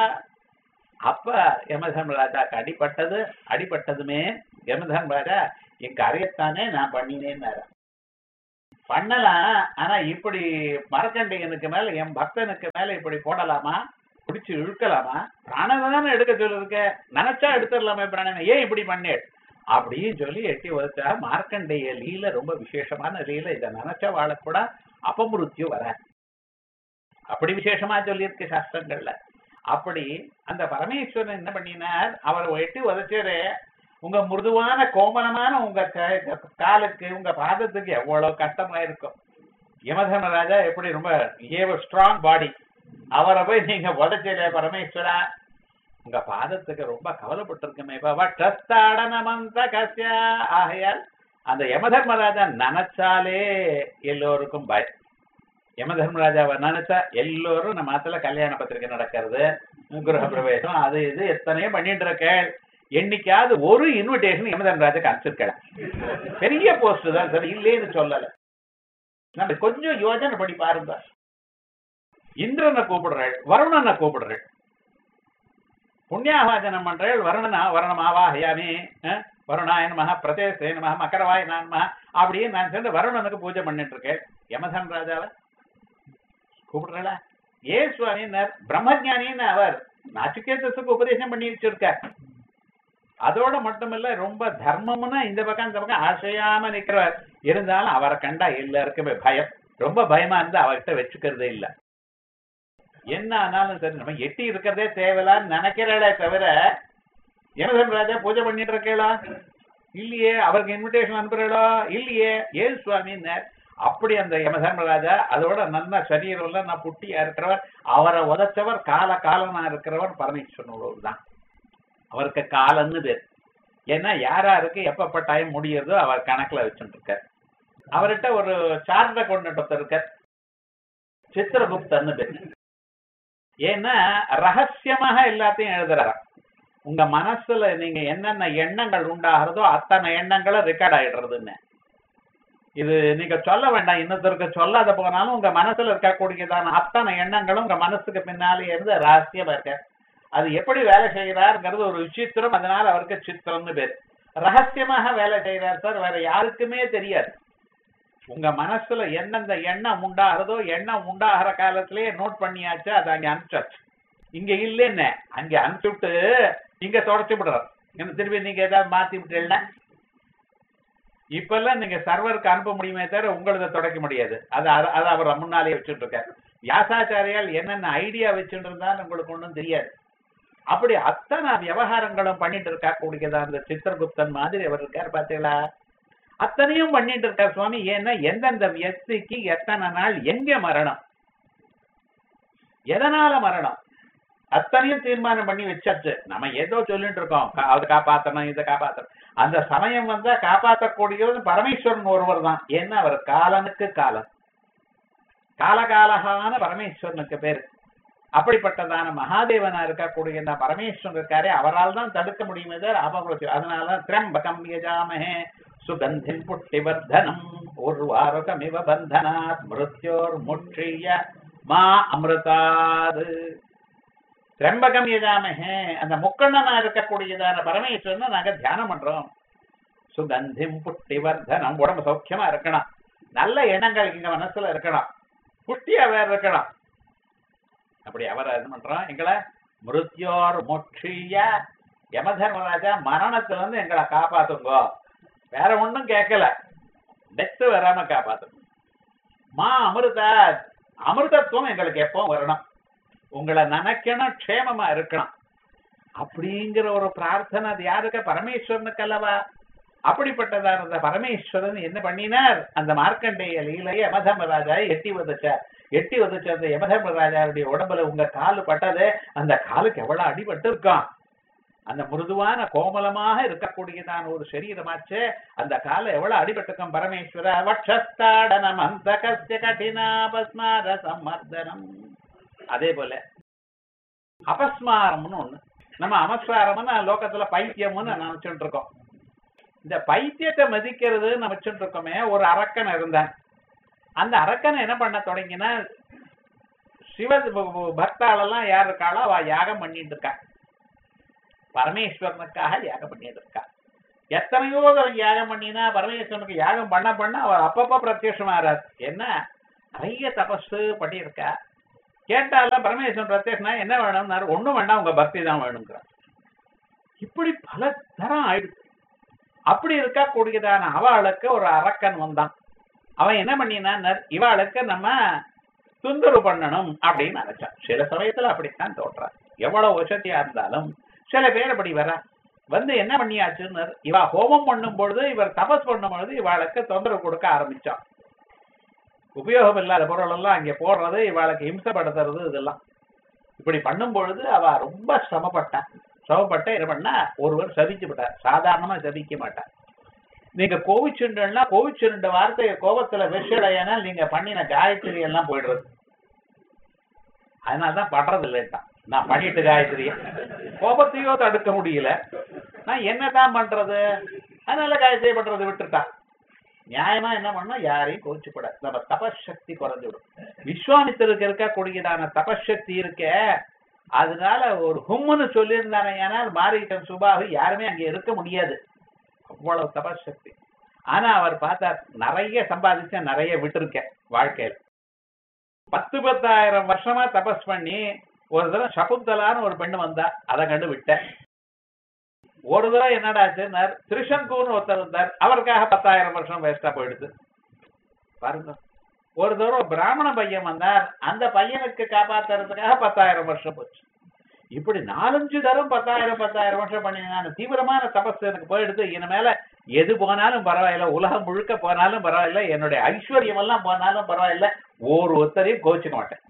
அப்ப யமதர்மராஜாக்கு அடிபட்டது அடிபட்டதுமே யமதர்மராஜா என் காரியத்தானே நான் பண்ணினேன்னாரு பண்ணலாம் ஆனா இப்படி மரக்கண்டையனுக்கு மேல என் பக்தனுக்கு மேல இப்படி போடலாமா பிடிச்சு இழுக்கலாமா பிராணனை தானே எடுக்க சொல்லிருக்க நினைச்சா எடுத்துடலாமே பிராணனை ஏன் இப்படி பண்ணேன் அப்படின்னு சொல்லி எட்டி உதச்சா மார்க்கண்டேய லீல ரொம்ப விசேஷமான லீல இதை நினைச்ச வாழ கூட அபமிருத்தியு வர அப்படி விசேஷமா சொல்லியிருக்கு சாஸ்திரங்கள்ல அப்படி அந்த பரமேஸ்வரன் என்ன பண்ணினார் அவர் எட்டி உதச்சாரு உங்க மிருதுவான கோமலமான உங்க க- காலுக்கு உங்க பாதத்துக்கு எவ்வளவு கஷ்டமா இருக்கும் யமதர்மராஜா எப்படி ரொம்ப ஏவ ஸ்ட்ராங் பாடி அவரை போய் நீங்க உதச்சல பரமேஸ்வரா உங்க பாதத்துக்கு ரொம்ப கவலைப்பட்டிருக்குமே வட்டஸ்தாடனமந்த கசிய ஆகையால் அந்த யமதர்மராஜா நினைச்சாலே எல்லோருக்கும் பயம் யமதர்மராஜாவை நினைச்சா எல்லோரும் நம்ம ஆத்துல கல்யாண பத்திரிக்கை நடக்கிறது கிரக பிரவேசம் அது இது எத்தனையோ பண்ணிட்டு இருக்க என்னைக்காவது ஒரு இன்விடேஷன் யமதர்மராஜாக்கு அனுப்பிச்சிருக்கலாம் பெரிய போஸ்ட் தான் சார் இல்லேன்னு சொல்லல நம்ம கொஞ்சம் யோசனை பண்ணி பாருங்க இந்திரனை கூப்பிடுறாள் வருணனை கூப்பிடுறாள் புண்ணியாவாஜனம் பண்றாள் வருணனா வருணம் ஆவாஹயாமி அஹ், வருணாய நமஹ பிரதேசே நமஹ மக்கரவாய நமஹ அப்படியே நான் சேர்ந்து வருணனுக்கு பூஜை பண்ணிட்டு இருக்கேன் யமதன் ராஜாவை கூப்பிடுறா ஏ சுவாமின்னார் பிரம்மஜானின்னு அவர் நச்சிகேதஸுக்கு உபதேசம் பண்ணி வச்சிருக்கார் அதோட மட்டுமில்ல ரொம்ப தர்மம்னா இந்த பக்கம் இந்த பக்கம் ஆசையாம நிக்கிறவர் இருந்தாலும் அவரை கண்டா எல்லாருக்குமே பயம் ரொம்ப பயமா இருந்து அவர்கிட்ட வச்சுக்கிறதே இல்ல என்ன ஆனாலும் சரி நம்ம எட்டி இருக்கிறதே தேவையில்லான்னு நினைக்கிறே தவிர யமதன் ராஜா பூஜை பண்ணிட்டு இருக்கேளா இல்லையே அவருக்கு இன்விடேஷன் அனுப்புறீங்களோ இல்லையே ஏன் சுவாமின்னார் அப்படி அந்த யமதர்மராஜா அதோட நல்ல சரீரம்ல நான் புட்டியா இருக்கிறவர் அவரை உதைச்சவர் கால காலனா இருக்கிறவர் பரமேஸ்வரனோடு தான் அவருக்கு காலன்னு பேர் ஏன்னா யாராருக்கு எப்பப்ப டைம் முடியுறதோ அவர் கணக்குல வச்சுட்டு இருக்கார் அவர்கிட்ட ஒரு சார்ட்டை கொண்டு ஒருத்தர் இருக்கார் சித்திரகுப்தன்னு பேர் ஏன்னா ரகசியமாக எல்லாத்தையும் எழுதுறாராம் உங்க மனசுல நீங்க என்னென்ன எண்ணங்கள் உண்டாகிறதோ அத்தனை எண்ணங்களும் ரெக்கார்ட் ஆயிடுறதுன்னு இது நீங்க சொல்ல வேண்டாம் இன்னொருத்தருக்கு சொல்லாத போனாலும் உங்க மனசுல இருக்கக்கூடியதான அத்தனை எண்ணங்களும் உங்க மனசுக்கு பின்னாலே இருந்து ரகசியமா இருக்க அது எப்படி வேலை செய்கிறாருங்கிறது ஒரு விசித்திரம் அதனால அவருக்கு சித்திரம்னு பேர் ரகசியமாக வேலை செய்கிறார் சார் வேற யாருக்குமே தெரியாது உங்க மனசுல எந்தெந்த எண்ணம் உண்டாகிறதோ எண்ணம் உண்டாகிற காலத்திலேயே நோட் பண்ணியாச்சு அதை அங்க அனுப்பிச்சாச்சு இங்க இல்லைன்னு அங்க அனுப்பிச்சுட்டு இங்க தொடச்சு விடுறார் என்ன திருப்பி நீங்க ஏதாவது மாத்தி விட்டீங்கன்னா இப்பெல்லாம் நீங்க சர்வருக்கு அனுப்ப முடியுமே தவிர உங்களத தொடக்க முடியாது அது அது- அது அவர் முன்னாலே வச்சுட்டு இருக்காரு வியாசாச்சாரியால் என்னென்ன ஐடியா வச்சுட்டு இருந்தாலும் உங்களுக்கு ஒண்ணும் தெரியாது அப்படி அத்தனை விவகாரங்களும் பண்ணிட்டு இருக்கா கூடியதா அந்த சித்திரகுப்தன் மாதிரி அவர் இருக்கார் பாத்தீங்களா அத்தனையும் பண்ணிட்டு இருக்கார் சுவாமி ஏன்னா எந்தெந்த வியக்திக்கு எத்தனை நாள் எங்க மரணம் எதனால மரணம் அத்தனையும் தீர்மானம் பண்ணி வச்சாச்சு நம்ம ஏதோ சொல்லிட்டு இருக்கோம் கா- அதை காப்பாத்தணும் இதை காப்பாத்தணும் அந்த சமயம் வந்தா காப்பாற்றக்கூடியது பரமேஸ்வரன் ஒருவர் தான் ஏன்னா அவர் காலனுக்கு காலம் காலகாலகான பரமேஸ்வரனுக்கு பேரு அப்படிப்பட்டதான மகாதேவனா இருக்கக்கூடிய இந்த பரமேஸ்வரன் இருக்காரே அவரால் தான் தடுக்க முடியுமே தவிர அவங்களுக்கு அதனால திரம்பகம் யஜாமஹே சுகந்தின் புட்டிவர்தனம் உர்வாருகமிவ பந்தனாத் மிருத்யோர் முற்றிய மா அமிர்தாது திரம்பகம் யஜாமஹே அந்த முக்கண்ணனா இருக்கக்கூடியதான பரமேஸ்வரனை நாங்க தியானம் பண்றோம் சுகந்திம் புட்டிவர்தனம் உடம்பு சௌக்கியமா இருக்கணும் நல்ல எண்ணங்கள் இங்க மனசுல இருக்கணும் புஷ்டியா வேற இருக்கணும் அப்படி அவரை இது பண்றோம் எங்களை மிருத்யோர் முற்றிய யமதர்மராஜா மரணத்துல இருந்து எங்களை காப்பாத்துங்கோ வேற ஒண்ணும் கேட்கல டெத்து வராம காப்பாத்துங்க மா அமிர்தா அமிர்தத்துவம் எங்களுக்கு எப்பவும் வரணும் உங்களை நினைக்கணும் க்ஷேமமா இருக்கணும் அப்படிங்கிற ஒரு பிரார்த்தனை அது யாருக்கு பரமேஸ்வரனுக்கு அல்லவா அப்படிப்பட்டதா இருந்த பரமேஸ்வரன் என்ன பண்ணினார் அந்த மார்க்கண்டேய லீலையை யமதர்மராஜா எட்டி வதச்சார் எட்டி வதச்ச அந்த யமதர்மராஜாவுடைய உடம்புல உங்க காலு பட்டது அந்த காலுக்கு எவ்வளவு அடிபட்டு இருக்கும் அந்த மிருதுவான கோமலமாக இருக்கக்கூடியதான ஒரு சரீரமாச்சு அந்த கால எவ்வளவு அடிபட்டுக்கும் பரமேஸ்வர வட்சஸ்தாடனம் அந்த கசிய கடினாபஸ்மார சம்மர்தனம் அதே போல அபஸ்மாரம்னு ஒண்ணு நம்ம அமஸ்மாரம்னு லோகத்துல பைத்தியம்னு நினைச்சுட்டு இருக்கோம் இந்த பைத்தியத்தை மதிக்கிறது நினைச்சுட்டு இருக்கோமே ஒரு அரக்கன் இருந்தான் அந்த அரக்கன் என்ன பண்ண தொடங்கினா சிவ பக்தாளெல்லாம் யார் இருக்காளோ அவ யாகம் பண்ணிட்டு இருக்கா பரமேஸ்வரனுக்காக யாகம் பண்ணிட்டு இருக்கா எத்தனையோ தரம் யாகம் பண்ணினா பரமேஸ்வரனுக்கு யாகம் பண்ண பண்ண அவர் அப்பப்ப பிரத்யட்சமாறார் என்ன நிறைய தபசு பண்ணியிருக்கா கேட்டாலாம் பரமேஸ்வரன் பிரத்யட்சனா என்ன வேணும்னாரு ஒண்ணும் வேண்டாம் உங்க பக்தி தான் வேணுங்கிறார் இப்படி பல தரம் ஆயிடுச்சு அப்படி இருக்கக்கூடியதான அவளுக்கு ஒரு அரக்கன் வந்தான் அவன் என்ன பண்ணினான் இவாளுக்கு நம்ம துந்துரு பண்ணணும் அப்படின்னு நினைச்சான் சில சமயத்துல அப்படித்தான் தோற்றான் எவ்வளவு வசதியா இருந்தாலும் சில பேர் அப்படி வர வந்து என்ன பண்ணியாச்சுன்னு இவ ஹோமம் பண்ணும் பொழுது இவர் தபஸ் பண்ணும் பொழுது இவாளுக்கு தொந்தரவு கொடுக்க ஆரம்பிச்சான் உபயோகம் இல்லாத பொருள் எல்லாம் அங்கே போடுறது இவாளுக்கு இம்சப்படுத்துறது இதெல்லாம் இப்படி பண்ணும் பொழுது அவ ரொம்ப சிரமப்பட்டான் சிரமப்பட்ட என்ன பண்ணா ஒருவர் சபிச்சு விட்டார் சாதாரணமா சபிக்க மாட்டார் நீங்க கோவிச்சுண்டா கோவிச்சுண்ட வார்த்தையை கோபத்துல விஷடையானால் நீங்க பண்ணின காயத்ரி எல்லாம் போயிடுறது அதனாலதான் படுறது இல்லைட்டான் நான் பண்ணிட்டு காயத்ரிய கோபத்தையோ தடுக்க முடியல நான் என்னதான் பண்றது அதனால காயத்ரி பண்றது விட்டுட்டான் நியாயமா என்ன பண்ணா யாரையும் கோச்சுப்பட நம்ம தபசக்தி குறைஞ்சு விடும் விஸ்வாமித்திற்கு இருக்கக்கூடியதான தபசக்தி இருக்க அதனால ஒரு ஹும்முன்னு சொல்லியிருந்தானே ஏனால் மாறிட்டன் சுபாகு யாருமே அங்க இருக்க முடியாது அவ்வளவு தபசக்தி ஆனா அவர் பார்த்தார் நிறைய சம்பாதிச்ச நிறைய விட்டுருக்கேன் வாழ்க்கையில பத்து பத்தாயிரம் வருஷமா தபஸ் பண்ணி ஒரு தடவை சகுந்தலான்னு ஒரு பெண்ணு வந்தா அதை கண்டு விட்டேன் ஒரு தடவை என்னடாச்சுன்னா திருஷங்கூர்னு ஒருத்தர் இருந்தார் அவருக்காக பத்தாயிரம் வருஷம் வேஸ்டா போயிடுது பாருங்க ஒரு தடவை பிராமண பையன் வந்தார் அந்த பையனுக்கு காப்பாத்துறதுக்காக பத்தாயிரம் வருஷம் போச்சு இப்படி நாலஞ்சு தரம் பத்தாயிரம் பத்தாயிரம் வருஷம் பண்ணி நான் தீவிரமான தபஸ் எனக்கு போயிடுது இனிமேல எது போனாலும் பரவாயில்ல உலகம் முழுக்க போனாலும் பரவாயில்ல என்னுடைய ஐஸ்வர்யம் எல்லாம் போனாலும் பரவாயில்ல ஒரு ஒருத்தரையும் கோச்சுக்க மாட்டேன்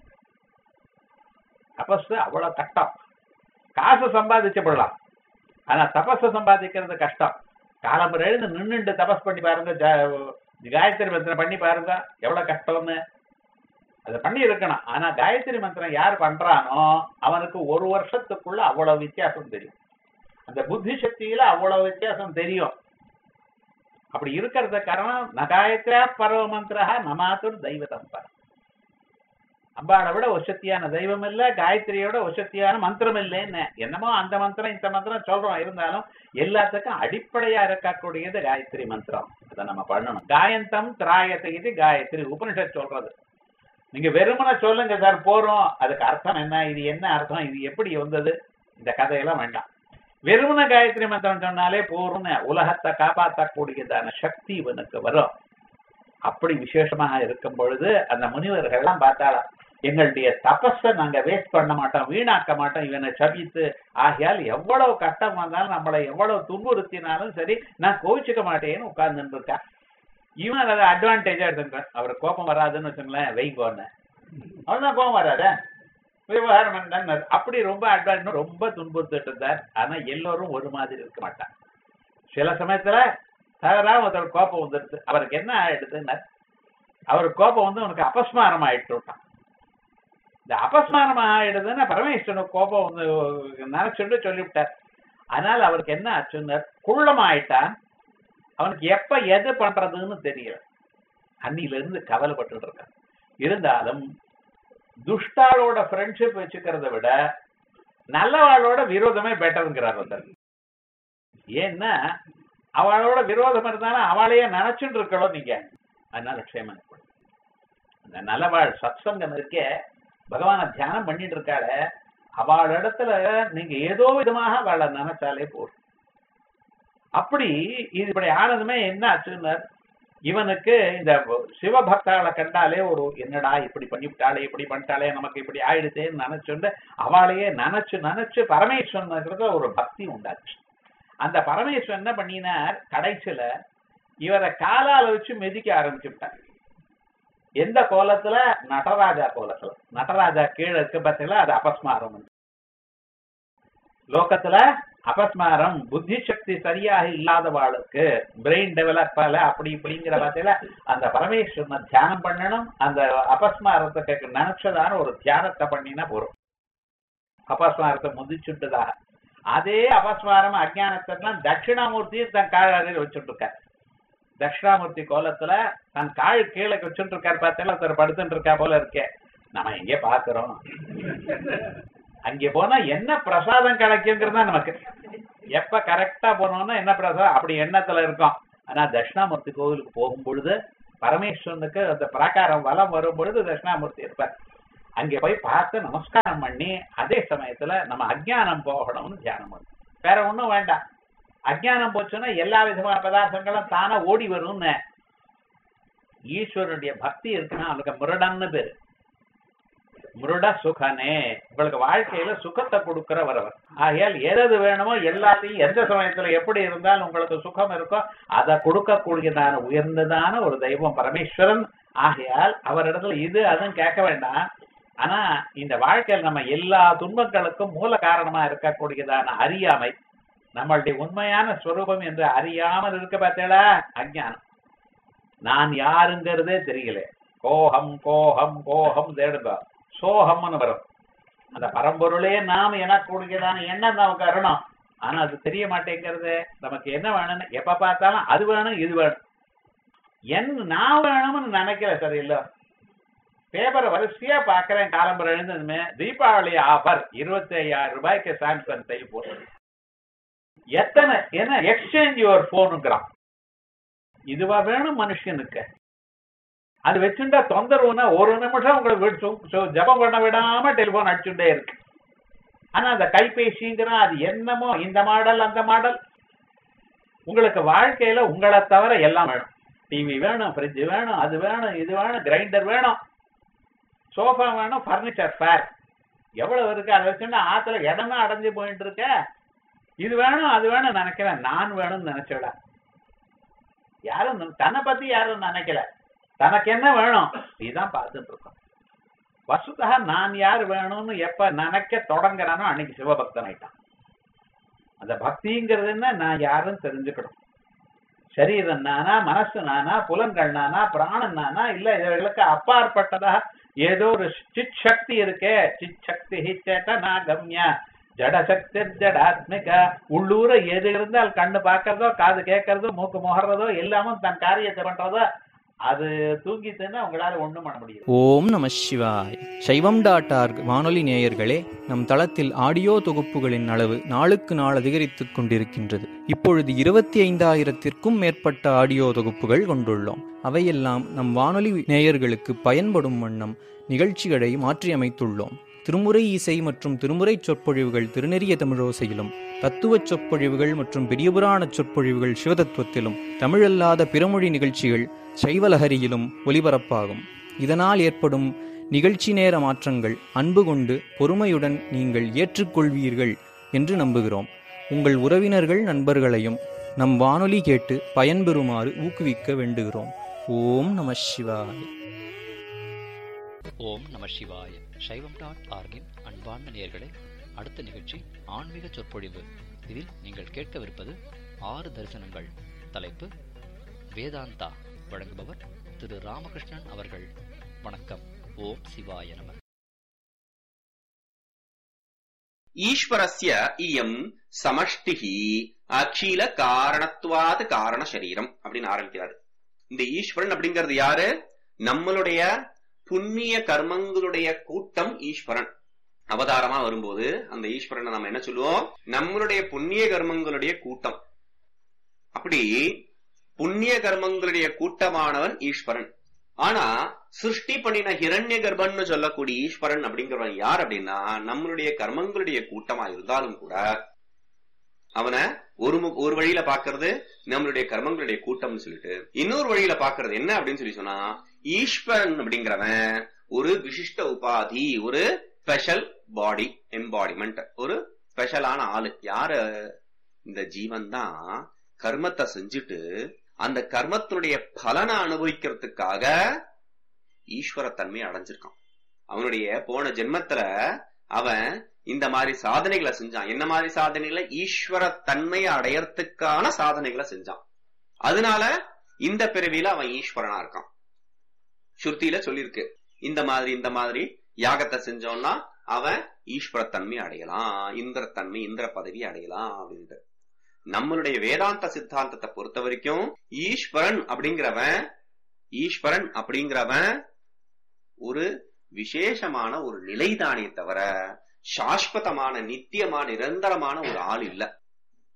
தபஸ் அவ்வளவு கஷ்டம் காசு சம்பாதிச்சப்படலாம் ஆனா தபஸ சம்பாதிக்கிறது கஷ்டம் காலம்பரம் எழுந்து நின்னுட்டு தபஸ் பண்ணி பாருங்க ஜா- காயத்ரி மந்திரம் பண்ணி பாருங்க எவ்வளவு கஷ்டம்னு அதை பண்ணி இருக்கணும் ஆனா காயத்ரி மந்திரம் யார் பண்றானோ அவனுக்கு ஒரு வருஷத்துக்குள்ள அவ்வளவு வித்தியாசம் தெரியும் அந்த புத்தி சக்தியில அவ்வளவு வித்தியாசம் தெரியும் அப்படி இருக்கிறது காரணம் நகாயத்ரா பரவ மந்திரா நமாத்துர் தெய்வதம் பரம் அம்பாளை விட ஒசத்தியான தெய்வம் இல்ல காயத்ரியோட ஒசத்தியான மந்திரம் இல்லைன்னு என்னமோ அந்த மந்திரம் இந்த மந்திரம் சொல்றோம் இருந்தாலும் எல்லாத்துக்கும் அடிப்படையா இருக்கக்கூடியது காயத்ரி மந்திரம் அதை நம்ம பண்ணணும் காயந்தம் திராயத்தை இது காயத்ரி உபனிஷத் சொல்றது நீங்க வெறுமனை சொல்லுங்க சார் போறோம் அதுக்கு அர்த்தம் என்ன இது என்ன அர்த்தம் இது எப்படி வந்தது இந்த கதையெல்லாம் வேண்டாம் வெறுமன காயத்ரி மந்திரம் சொன்னாலே போறோம்னு உலகத்தை காப்பாற்றக்கூடியதான சக்தி இவனுக்கு வரும் அப்படி விசேஷமாக இருக்கும் பொழுது அந்த முனிவர்கள்லாம் பார்த்தாலாம் எங்களுடைய தபஸை நாங்க வேஸ்ட் பண்ண மாட்டோம் வீணாக்க மாட்டோம் இவனை சபித்து ஆகையால் எவ்வளவு கஷ்டம் வந்தாலும் நம்மளை எவ்வளவு துன்புறுத்தினாலும் சரி நான் கோவிச்சுக்க மாட்டேன்னு உட்கார்ந்துட்டு இருக்கா இவன் அதை அட்வான்டேஜா எடுத்துக்கிறான் அவர் கோபம் வராதுன்னு வச்சுங்களேன் வெய்கோன்னு அவன்தான் கோபம் வராத விவகாரம் என்ன அப்படி ரொம்ப அட்வான்ஸ் ரொம்ப துன்புறுத்திட்டு இருந்தார் ஆனா எல்லோரும் ஒரு மாதிரி இருக்க மாட்டான் சில சமயத்துல தவறா ஒருத்தர் கோபம் வந்துடுது அவருக்கு என்ன ஆயிடுதுன்னா அவர் கோபம் வந்து உனக்கு அபஸ்மாரம் ஆயிட்டு விட்டான் இந்த அபஸ்மாரம் ஆயிடுதுன்னா பரமேஸ்வரனுக்கு கோபம் வந்து நினைச்சுட்டு சொல்லிவிட்டார் அதனால அவருக்கு என்ன ஆச்சுன்னு குள்ளம் ஆயிட்டான் அவனுக்கு எப்ப எது பண்றதுன்னு தெரியல அன்னில இருந்து கவலைப்பட்டு இருக்கான் இருந்தாலும் துஷ்டாளோட ஃப்ரெண்ட்ஷிப் வச்சுக்கிறத விட நல்லவாளோட விரோதமே பெட்டருங்கிறார் ஒருத்தர் ஏன்னா அவளோட விரோதம் இருந்தாலும் அவளையே நினைச்சுட்டு இருக்கணும் நீங்க அதனால க்ஷேமம் ஏற்படும் அந்த நல்லவாள் சத்சங்கம் இருக்கே பகவான தியானம் பண்ணிட்டு இருக்காள அவள் இடத்துல நீங்க ஏதோ விதமாக அவளை நினைச்சாலே போதும் அப்படி இது இப்படி ஆனதுமே என்ன ஆச்சுன்னு இவனுக்கு இந்த சிவபக்தாளை கண்டாலே ஒரு என்னடா இப்படி பண்ணிவிட்டாளே இப்படி பண்ணிட்டாளே நமக்கு இப்படி ஆயிடுச்சேன்னு நினைச்சுண்டு அவளையே நினைச்சு நினைச்சு பரமேஸ்வரனுக்கு ஒரு பக்தி உண்டாச்சு அந்த பரமேஸ்வரன் என்ன பண்ணினார் கடைசியில இவரை காலால வச்சு மிதிக்க ஆரம்பிச்சு விட்டார் எந்த கோலத்துல நடராஜா கோலத்துல நடராஜா கீழே இருக்கு பார்த்தீங்களா அது அபஸ்மாரம் லோகத்துல அபஸ்மாரம் புத்தி சக்தி சரியாக இல்லாதவாளுக்கு பிரெயின் டெவலப் ஆல அப்படி இப்படிங்கிற பார்த்தீங்களா அந்த பரமேஸ்வரனை தியானம் பண்ணணும் அந்த அபஸ்மாரத்துக்கு நினைச்சதான ஒரு தியானத்தை பண்ணினா போறோம் அபஸ்மாரத்தை முதிச்சுட்டுதாக அதே அபஸ்மாரம் அஜானத்தை தட்சிணாமூர்த்தி தன் காலில் வச்சுட்டு இருக்கார் தட்சிணாமூர்த்தி கோலத்துல தன் கால் கீழே வச்சுட்டு இருக்காரு பார்த்தீங்களா ஒருத்தர் படுத்துட்டு இருக்கா போல இருக்கே நம்ம எங்கே பாக்குறோம் அங்கே போனா என்ன பிரசாதம் கிடைக்குங்கிறது தான் நமக்கு எப்ப கரெக்டா போனோம்னா என்ன பிரசாதம் அப்படி எண்ணத்துல இருக்கும் ஆனா தட்சிணாமூர்த்தி கோவிலுக்கு போகும் பொழுது பரமேஸ்வரனுக்கு அந்த பிராகாரம் வலம் வரும் பொழுது தட்சிணாமூர்த்தி இருப்பார் அங்கே போய் பார்த்து நமஸ்காரம் பண்ணி அதே சமயத்துல நம்ம அஜ்ஞானம் போகணும்னு தியானம் பண்ணணும் வேற ஒண்ணும் வேண்டாம் அஜ்ஞானம் போச்சுன்னா எல்லா விதமான பதார்த்தங்களும் தானா ஓடி வரும்னு ஈஸ்வரனுடைய பக்தி இருக்குன்னா அவனுக்கு முரடன்னு பேரு முருட சுகனே உங்களுக்கு வாழ்க்கையில சுகத்தை கொடுக்கிறவர் அவர் ஆகையால் எது வேணுமோ எல்லாத்தையும் எந்த சமயத்துல எப்படி இருந்தாலும் உங்களுக்கு சுகம் இருக்கோ அதை கொடுக்கக்கூடியதான உயர்ந்ததான ஒரு தெய்வம் பரமேஸ்வரன் ஆகையால் அவரிடத்துல இது அதுவும் கேட்க வேண்டாம் ஆனா இந்த வாழ்க்கையில் நம்ம எல்லா துன்பங்களுக்கும் மூல காரணமா இருக்கக்கூடியதான அறியாமை நம்மளுடைய உண்மையான ஸ்வரூபம் என்று அறியாமல் இருக்க பார்த்தேடா அஜ்ஞானம் நான் யாருங்கிறதே தெரியல கோஹம் கோஹம் கோஹம் தேடுங்க சோகம்னு வரும் அந்த பரம்பொருளே நாம் எனக்கூடியதான எண்ணம் நமக்கு வரணும் ஆனா அது தெரிய மாட்டேங்கிறது நமக்கு என்ன வேணும்னு எப்ப பார்த்தாலும் அது வேணும் இது வேணும் என் நான் வேணும்னு நினைக்கல சார் இல்ல பேப்பரை வரிசையா பாக்குறேன் காலம்பரம் எழுந்ததுமே தீபாவளி ஆஃபர் இருபத்தி ஐயாயிரம் ரூபாய்க்கு சாம்சங் டை போட்டு எத்தனை என்ன எக்ஸ்சேஞ்ச் யுவர் போனுங்கிறான் இதுவா வேணும் மனுஷனுக்கு அது வச்சுட்டா தொந்தரவுனா ஒரு நிமிஷம் உங்களுக்கு ஜபம் பண்ண விடாம டெலிபோன் அடிச்சுட்டே இருக்கு ஆனா அந்த கைபேசிங்கிறான் அது என்னமோ இந்த மாடல் அந்த மாடல் உங்களுக்கு வாழ்க்கையில உங்களை தவிர எல்லாம் வேணும் டிவி வேணும் ஃப்ரிட்ஜ் வேணும் அது வேணும் இது வேணும் கிரைண்டர் வேணும் சோஃபா வேணும் ஃபர்னிச்சர் ஃபேர் எவ்வளவு இருக்கு அதை வச்சுன்னா ஆத்துல இடமே அடைஞ்சு போயிட்டு இருக்க இது வேணும் அது வேணும் நினைக்கிறேன் நான் வேணும்னு நினைச்சவிட யாரும் தன்னை பத்தி யாரும் நினைக்கல தனக்கு என்ன வேணும் இதுதான் பார்த்துட்டு இருக்கோம் வசுதா நான் யார் வேணும்னு எப்ப நினைக்க தொடங்குறானோ அன்னைக்கு சிவபக்தன் ஆயிட்டான் அந்த பக்திங்கிறது என்ன நான் யாருன்னு தெரிஞ்சுக்கணும் சரீரம் நானா மனசு நானா புலன்கள் நானா பிராணன் நானா இல்ல இவர்களுக்கு அப்பாற்பட்டதா ஏதோ ஒரு சித் சக்தி இருக்கே சித் சக்தி சேட்டனா கம்யா ஜடசக்தி ஜடாத்மிக உள்ளூர எது இருந்தால் கண்ணு பார்க்கறதோ காது கேட்கறதோ மூக்கு முகர்றதோ எல்லாமும் தன் காரியத்தை பண்றதோ அது தூங்கிட்டுன்னா உங்களால ஒண்ணும் பண்ண முடியாது
ஓம் நம சிவாய் சைவம் டாட் ஆர்க் வானொலி நேயர்களே நம் தளத்தில் ஆடியோ தொகுப்புகளின் அளவு நாளுக்கு நாள் அதிகரித்துக் கொண்டிருக்கின்றது இப்பொழுது இருபத்தி ஐந்தாயிரத்திற்கும் மேற்பட்ட ஆடியோ தொகுப்புகள் கொண்டுள்ளோம் அவையெல்லாம் நம் வானொலி நேயர்களுக்கு பயன்படும் வண்ணம் நிகழ்ச்சிகளை மாற்றியமைத்துள்ளோம் திருமுறை இசை மற்றும் திருமுறை சொற்பொழிவுகள் திருநெறிய தமிழோசையிலும் தத்துவ சொற்பொழிவுகள் மற்றும் பெரியபுராண சொற்பொழிவுகள் சிவதத்துவத்திலும் தமிழல்லாத பிறமொழி நிகழ்ச்சிகள் சைவலஹரியிலும் ஒலிபரப்பாகும் இதனால் ஏற்படும் நிகழ்ச்சி நேர மாற்றங்கள் அன்பு கொண்டு பொறுமையுடன் நீங்கள் ஏற்றுக்கொள்வீர்கள் என்று நம்புகிறோம் உங்கள் உறவினர்கள் நண்பர்களையும் நம் வானொலி கேட்டு பயன்பெறுமாறு ஊக்குவிக்க வேண்டுகிறோம் ஓம் நம சிவாய
ஓம் நம சிவாய சைவம் டாட் ஆர்கின் அன்பார்ந்த நேயர்களே அடுத்த நிகழ்ச்சி ஆன்மீக சொற்பொழிவு இதில் நீங்கள் கேட்கவிருப்பது ஆறு தரிசனங்கள் தலைப்பு வேதாந்தா வழங்குபவர் திரு ராமகிருஷ்ணன் அவர்கள் வணக்கம் ஓம் சிவாய நம
ஈஸ்வரஸ்ய இயம் சமஷ்டிஹி அகில காரணத்துவாது காரண சரீரம் அப்படின்னு ஆரம்பிக்கிறாரு இந்த ஈஸ்வரன் அப்படிங்கிறது யாரு நம்மளுடைய புண்ணிய கர்மங்களுடைய கூட்டம் ஈஸ்வரன் அவதாரமா வரும்போது அந்த ஈஸ்வரனை நம்ம என்ன சொல்லுவோம் நம்மளுடைய புண்ணிய கர்மங்களுடைய கூட்டம் அப்படி புண்ணிய கர்மங்களுடைய கூட்டமானவன் ஈஸ்வரன் ஆனா சிருஷ்டி பண்ணின ஹிரண்ய கர்ப்பன்னு சொல்லக்கூடிய ஈஸ்வரன் அப்படிங்கிறவன் யார் அப்படின்னா நம்மளுடைய கர்மங்களுடைய கூட்டமா இருந்தாலும் கூட அவனை ஒரு மு- ஒரு வழியில பாக்குறது நம்மளுடைய கர்மங்களுடைய கூட்டம்னு சொல்லிட்டு இன்னொரு வழியில பாக்குறது என்ன அப்படின்னு சொல்லி சொன்னா ஈஸ்வரன் அப்படிங்கிறவன் ஒரு விசிஷ்ட உபாதி ஒரு ஸ்பெஷல் பாடி எம்பாடிமெண்ட் ஒரு ஸ்பெஷலான ஆளு யாரு இந்த ஜீவன் தான் கர்மத்தை செஞ்சுட்டு அந்த கர்மத்தினுடைய பலனை அனுபவிக்கிறதுக்காக ஈஸ்வரத்தன்மை அடைஞ்சிருக்கான் அவனுடைய போன ஜென்மத்துல அவன் இந்த மாதிரி சாதனைகளை செஞ்சான் என்ன மாதிரி சாதனைகளை ஈஸ்வர தன்மையை அடையறதுக்கான சாதனைகளை செஞ்சான் அதனால இந்த பிறவியில அவன் ஈஸ்வரனா இருக்கான் ஸ்ருதியில சொல்லியிருக்கு இந்த மாதிரி இந்த மாதிரி யாகத்தை செஞ்சோம்னா அவன் ஈஸ்வரத்தன்மை அடையலாம் இந்திரத்தன்மை இந்திர பதவி அடையலாம் அப்படின்ட்டு நம்மளுடைய வேதாந்த சித்தாந்தத்தை பொறுத்த வரைக்கும் ஈஸ்வரன் அப்படிங்கிறவன் ஈஸ்வரன் அப்படிங்கிறவன் ஒரு விசேஷமான ஒரு நிலைதானே தவிர சாஸ்வதமான நித்தியமான நிரந்தரமான ஒரு ஆள் இல்ல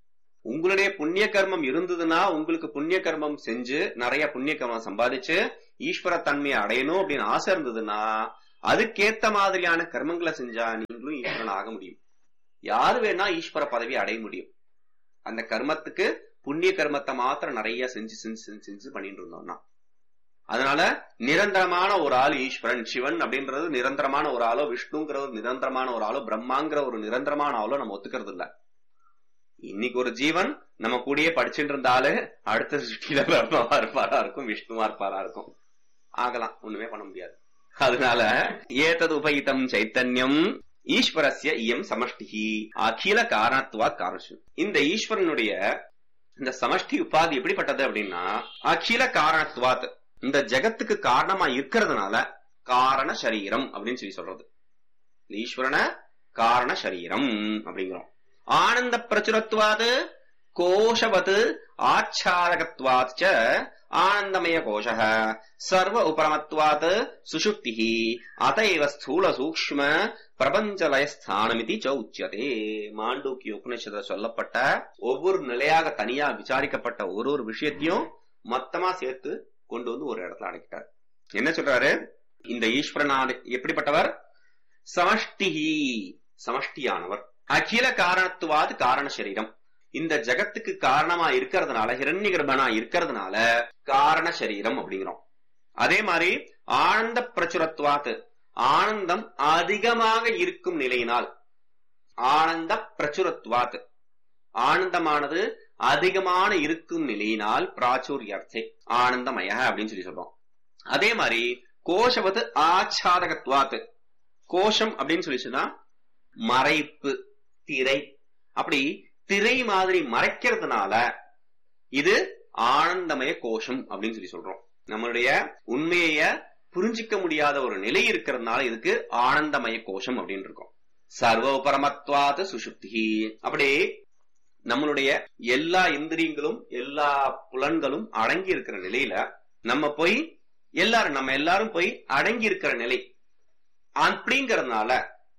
உங்களுடைய புண்ணிய கர்மம் இருந்ததுன்னா உங்களுக்கு புண்ணிய கர்மம் செஞ்சு நிறைய புண்ணிய கர்மம் சம்பாதிச்சு ஈஸ்வர தன்மையை அடையணும் அப்படின்னு ஆசை இருந்ததுன்னா அதுக்கேத்த மாதிரியான கர்மங்களை செஞ்சா நீங்களும் ஈஸ்வரன் ஆக முடியும் யாரு வேணா ஈஸ்வர பதவி அடைய முடியும் அந்த கர்மத்துக்கு புண்ணிய கர்மத்தை மாத்திரம் நிறைய செஞ்சு செஞ்சு செஞ்சு செஞ்சு பண்ணிட்டு இருந்தோம்னா அதனால நிரந்தரமான ஒரு ஆள் ஈஸ்வரன் சிவன் அப்படின்றது நிரந்தரமான ஒரு ஆளோ விஷ்ணுங்கிற ஒரு நிரந்தரமான ஒரு ஆளோ பிரம்மாங்கிற ஒரு நிரந்தரமான ஆளோ நம்ம ஒத்துக்கிறது இல்ல இன்னைக்கு ஒரு ஜீவன் நம்ம கூடயே படிச்சுட்டு இருந்தாலே அடுத்த சிருஷ்டியில பிரம்மாவா இருப்பாரா இருக்கும் விஷ்ணுவா இருப்பாரா இருக்கும் ஆகலாம் ஒண்ணுமே பண்ண முடியாது அதனால ஏதது உபகிதம் சைத்தன்யம் ஈஸ்வரஸ்ய இயம் சமஷ்டிஹி அகில காரணத்துவா காரணம் இந்த ஈஸ்வரனுடைய இந்த சமஷ்டி உபாதி எப்படிப்பட்டது அப்படின்னா அகில காரணத்துவாத் இந்த ஜெகத்துக்கு காரணமா இருக்கிறதுனால காரண சரீரம் அப்படின்னு சொல்லி சொல்றது இந்த ஈஸ்வரன காரண சரீரம் அப்படிங்கிறோம் ஆனந்த பிரச்சுரத்துவாது கோஷவத் ஆச்சாரகத்வாத் ச ஆனந்தமய கோஷ சர்வ உபரமத்வாத் சுஷுப்தி அதைவ ஸ்தூல சூக்ஷ்ம பிரபஞ்சலயஸ்தானமிதி ச உச்சியதே மாண்டூக்கி உபநிஷத்துல சொல்லப்பட்ட ஒவ்வொரு நிலையாக தனியா விசாரிக்கப்பட்ட ஒரு ஒரு விஷயத்தையும் மொத்தமா சேர்த்து கொண்டு வந்து ஒரு இடத்துல அடைக்கிட்டார் என்ன சொல்றாரு இந்த ஈஸ்வரனான எப்படிப்பட்டவர் சமஷ்டிஹி சமஷ்டியானவர் அகில காரணத்துவாது காரண சரீரம் இந்த ஜகத்துக்கு காரணமா இருக்கிறதுனால ஹிரண்ய கர்ப்பனா இருக்கிறதுனால காரண சரீரம் அப்படிங்கிறோம் அதே மாதிரி ஆனந்த பிரச்சுரத்துவாத்து ஆனந்தம் அதிகமாக இருக்கும் நிலையினால் ஆனந்த பிரச்சுரத்துவாத் ஆனந்தமானது அதிகமான இருக்கும் நிலையினால் பிராச்சுரியர்த்தே ஆனந்தமய அப்படின்னு சொல்லி சொல்றோம் அதே மாதிரி கோஷவத்து ஆச்சாதகத்வாத் கோஷம் அப்படின்னு சொல்லி சொன்னா மறைப்பு திரை அப்படி திரை மாதிரி மறைக்கிறதுனால இது ஆனந்தமய கோஷம் அப்படின்னு சொல்லி சொல்றோம் நம்மளுடைய உண்மைய புரிஞ்சிக்க முடியாத ஒரு நிலை இருக்கிறதுனால இதுக்கு ஆனந்தமய கோஷம் அப்படின்னு இருக்கும் சர்வ உபரமத்வாத சுசுப்தி அப்படி நம்மளுடைய எல்லா இந்திரியங்களும் எல்லா புலன்களும் அடங்கி இருக்கிற நிலையில நம்ம போய் எல்லாரும் நம்ம எல்லாரும் போய் அடங்கி இருக்கிற நிலை அப்படிங்கறதுனால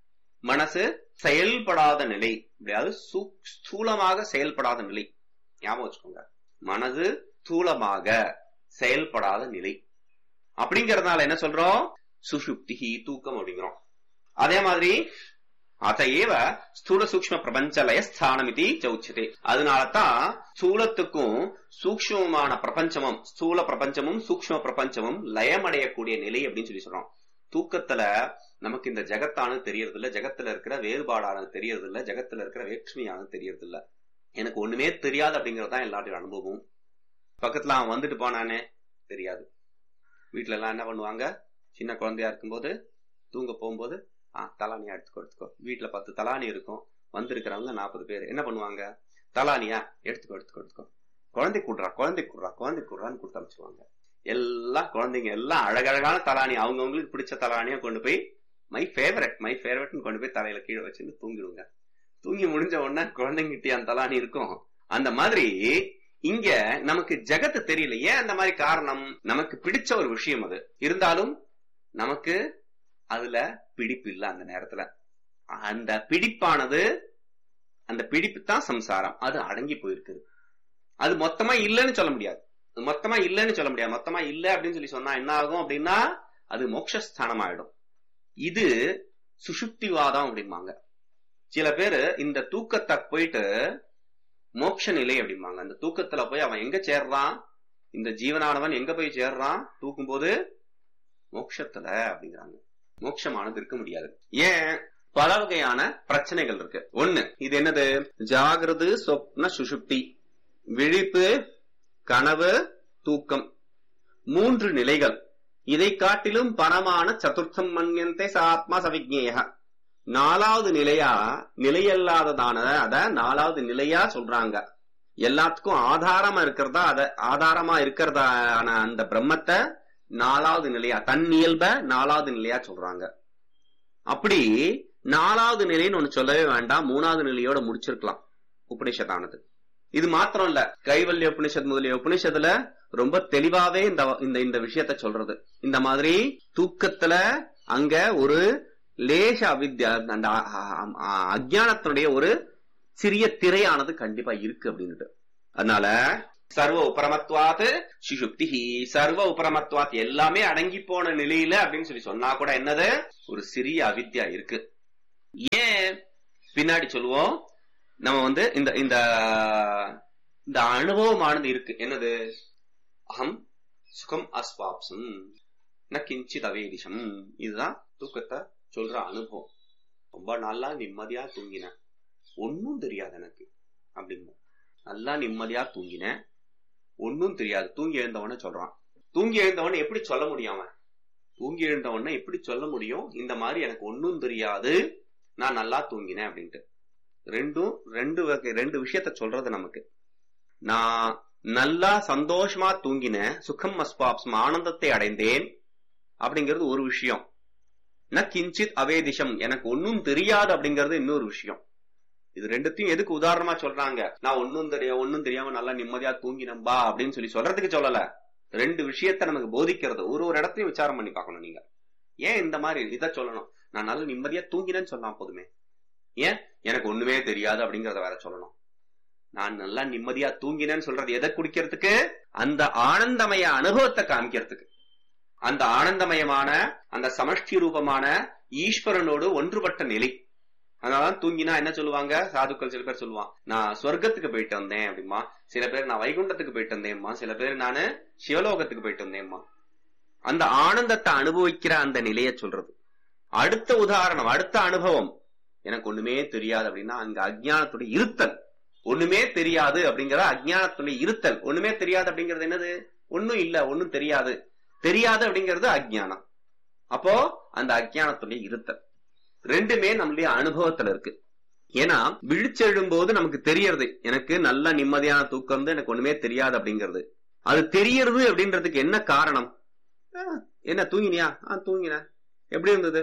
மனசு செயல்படாத நிலை அப்படியாவது ஸ்தூலமாக செயல்படாத நிலை ஞாபகம் வச்சுக்கோங்க மனது ஸ்தூலமாக செயல்படாத நிலை அப்படிங்கறதுனால என்ன சொல்றோம் சுஷுப்தி தூக்கம் அப்படிங்கிறோம் அதே மாதிரி அதையேவ ஸ்தூல சூக்ம பிரபஞ்சலய ஸ்தானம் இது சௌச்சதே அதனாலதான் ஸ்தூலத்துக்கும் சூக்மமான பிரபஞ்சமும் ஸ்தூல பிரபஞ்சமும் சூக்ம பிரபஞ்சமும் லயமடையக்கூடிய நிலை அப்படின்னு சொல்லி சொல்றோம் தூக்கத்துல நமக்கு இந்த ஜெகத்தானது தெரியறது இல்ல ஜெகத்துல இருக்கிற வேறுபாடானது தெரியறது இல்ல ஜெகத்துல இருக்கிற வேற்றுமையானது தெரியறது இல்ல எனக்கு ஒண்ணுமே தெரியாது அப்படிங்கறது தான் எல்லாருடைய அனுபவம் பக்கத்துல அவன் வந்துட்டு போனானே தெரியாது வீட்டுல எல்லாம் என்ன பண்ணுவாங்க சின்ன குழந்தையா இருக்கும்போது தூங்க போகும்போது ஆ தலானியா எடுத்துக்கோ எடுத்துக்கோ வீட்டுல பத்து தலானி இருக்கும் வந்திருக்கிறவங்க நாற்பது பேர் என்ன பண்ணுவாங்க தலானியா எடுத்துக்கோ எடுத்துக்கோ எடுத்துக்கோ குழந்தை கூடுறா குழந்தை கூடுறா குழந்தை கூடுறான்னு கொடுத்து அனுப்பிச்சுவாங்க எல்லா குழந்தைங்க எல்லாம் அழகழகான தலானி அவங்கவுங்களுக்கு பிடிச்ச தலானியா கொண்டு போய் மை ஃபேவரட் மை ஃபேவரட்னு கொண்டு போய் தலையில கீழே வச்சுட்டு தூங்கிடுவாங்க தூங்கி முடிஞ்ச உடனே குழந்தைங்கிட்டே அந்த தலானி இருக்கும் அந்த மாதிரி இங்க நமக்கு ஜெகத்து தெரியல ஏன் அந்த மாதிரி காரணம் நமக்கு பிடிச்ச ஒரு விஷயம் அது இருந்தாலும் நமக்கு அதுல பிடிப்பு இல்ல அந்த நேரத்துல அந்த பிடிப்பானது அந்த பிடிப்பு தான் சம்சாரம் அது அடங்கி போயிருக்குது அது மொத்தமா இல்லைன்னு சொல்ல முடியாது மொத்தமா இல்லைன்னு சொல்ல முடியாது மொத்தமா இல்ல அப்படின்னு சொல்லி சொன்னா என்ன ஆகும் அப்படின்னா அது மோட்சஸ்தானம் ஆயிடும் இது சுசுப்திவாதம் அப்படிம்பாங்க சில பேரு இந்த தூக்கத்தை போயிட்டு மோட்ச நிலை அப்படிம்பாங்க அந்த தூக்கத்துல போய் அவன் எங்க சேர்றான் இந்த ஜீவனானவன் எங்க போய் சேர்றான் தூக்கும் போது மோட்சத்துல அப்படிங்கிறாங்க மோட்சமானது இருக்க முடியாது ஏன் பல வகையான பிரச்சனைகள் இருக்கு ஒண்ணு இது என்னது ஜாகிரது சொப்ன சுசுப்தி விழிப்பு கனவு தூக்கம் மூன்று நிலைகள் இதை காட்டிலும் பரமான சதுர்த்தம் மன்யந்தே சாத்மா சவிஜ்ஞேய நாலாவது நிலையா நிலையல்லாததான அத நாலாவது நிலையா சொல்றாங்க எல்லாத்துக்கும் ஆதாரமா இருக்கிறதா அத ஆதாரமா இருக்கிறதான அந்த பிரம்மத்தை நாலாவது நிலையா தன் இயல்ப நாலாவது நிலையா சொல்றாங்க அப்படி நாலாவது நிலைன்னு ஒண்ணு சொல்லவே வேண்டாம் மூணாவது நிலையோட முடிச்சிருக்கலாம் உபனிஷத்தானது இது மாத்திரம் இல்ல கைவல்ய உபனிஷத் முதலிய உபனிஷத்துல ரொம்ப தெளிவாவே இந்த இந்த இந்த விஷயத்த சொல்றது இந்த மாதிரி தூக்கத்துல அங்க ஒரு லேச அவித்யா அந்த அஜானத்தினுடைய ஒரு சிறிய திரையானது கண்டிப்பா இருக்கு அப்படின்னுட்டு அதனால சர்வ உபரமத்வாத் சுஷுப்தி சர்வ உபரமத்வாத் எல்லாமே அடங்கி போன நிலையில அப்படின்னு சொல்லி சொன்னா கூட என்னது ஒரு சிறிய அவித்யா இருக்கு ஏன் பின்னாடி சொல்லுவோம் நம்ம வந்து இந்த இந்த இந்த அனுபவமானது இருக்கு என்னது அகம் சுகம் அஸ்வாப்சம் ந கிஞ்சித் அவேதிஷம் இதுதான் தூக்கத்தை சொல்ற அனுபவம் ரொம்ப நல்லா நிம்மதியா தூங்கினேன் ஒன்னும் தெரியாது எனக்கு அப்படிங்க நல்லா நிம்மதியா தூங்கினேன் ஒன்னும் தெரியாது தூங்கி எழுந்தவன சொல்றான் தூங்கி எழுந்தவன எப்படி சொல்ல முடியும் அவன் தூங்கி எழுந்தவன எப்படி சொல்ல முடியும் இந்த மாதிரி எனக்கு ஒன்னும் தெரியாது நான் நல்லா தூங்கினேன் அப்படின்ட்டு ரெண்டும் ரெண்டு வகை ரெண்டு விஷயத்த சொல்றது நமக்கு நான் நல்லா சந்தோஷமா தூங்கினேன் சுகம் அஸ்பாப்சம் ஆனந்தத்தை அடைந்தேன் அப்படிங்கிறது ஒரு விஷயம் ந கிஞ்சித் அவேதிஷம் எனக்கு ஒன்னும் தெரியாது அப்படிங்கிறது இன்னொரு விஷயம் இது ரெண்டுத்தையும் எதுக்கு உதாரணமா சொல்றாங்க நான் ஒன்னும் தெரிய ஒன்னும் தெரியாம நல்லா நிம்மதியா தூங்கினம்பா அப்படின்னு சொல்லி சொல்றதுக்கு சொல்லல ரெண்டு விஷயத்த நமக்கு போதிக்கிறது ஒரு ஒரு இடத்தையும் விசாரம் பண்ணி பார்க்கணும் நீங்க ஏன் இந்த மாதிரி இதை சொல்லணும் நான் நல்லா நிம்மதியா தூங்கினேன்னு சொல்லலாம் போதுமே ஏன் எனக்கு ஒண்ணுமே தெரியாது அப்படிங்கறத வேற சொல்லணும் நான் நல்லா நிம்மதியா தூங்கினேன்னு சொல்றது எதை குடிக்கிறதுக்கு அந்த ஆனந்தமய அனுபவத்தை காமிக்கிறதுக்கு அந்த ஆனந்தமயமான அந்த சமஷ்டி ரூபமான ஈஸ்வரனோடு ஒன்றுபட்ட நிலை அதனாலதான் தூங்கினா என்ன சொல்லுவாங்க சாதுக்கள் சில பேர் சொல்லுவான் நான் சொர்க்கத்துக்கு போயிட்டு வந்தேன் அப்படிமா சில பேர் நான் வைகுண்டத்துக்கு போயிட்டு வந்தேன்மா சில பேர் நானு சிவலோகத்துக்கு போயிட்டு வந்தேன்மா அந்த ஆனந்தத்தை அனுபவிக்கிற அந்த நிலைய சொல்றது அடுத்த உதாரணம் அடுத்த அனுபவம் எனக்கு ஒண்ணுமே தெரியாது அப்படின்னா அங்க அஜ்ஞானத்துடைய இருத்தல் ஒண்ணுமே தெரியாது அப்படிங்கிற அஜ்ஞானத்துடைய இருத்தல் ஒண்ணுமே தெரியாது அப்படிங்கிறது என்னது ஒண்ணும் இல்ல ஒண்ணும் தெரியாது தெரியாது அப்படிங்கிறது அஜ்ஞானம் அப்போ அந்த அஜ்ஞானத்துடைய இருத்தல் ரெண்டுமே நம்மளுடைய அனுபவத்துல இருக்கு ஏன்னா விழிச்செழும் போது நமக்கு தெரியறது எனக்கு நல்ல நிம்மதியான தூக்கம் வந்து எனக்கு ஒண்ணுமே தெரியாது அப்படிங்கிறது அது தெரியறது அப்படின்றதுக்கு என்ன காரணம் ஆ, என்ன தூங்கினியா ஆ தூங்கின எப்படி இருந்தது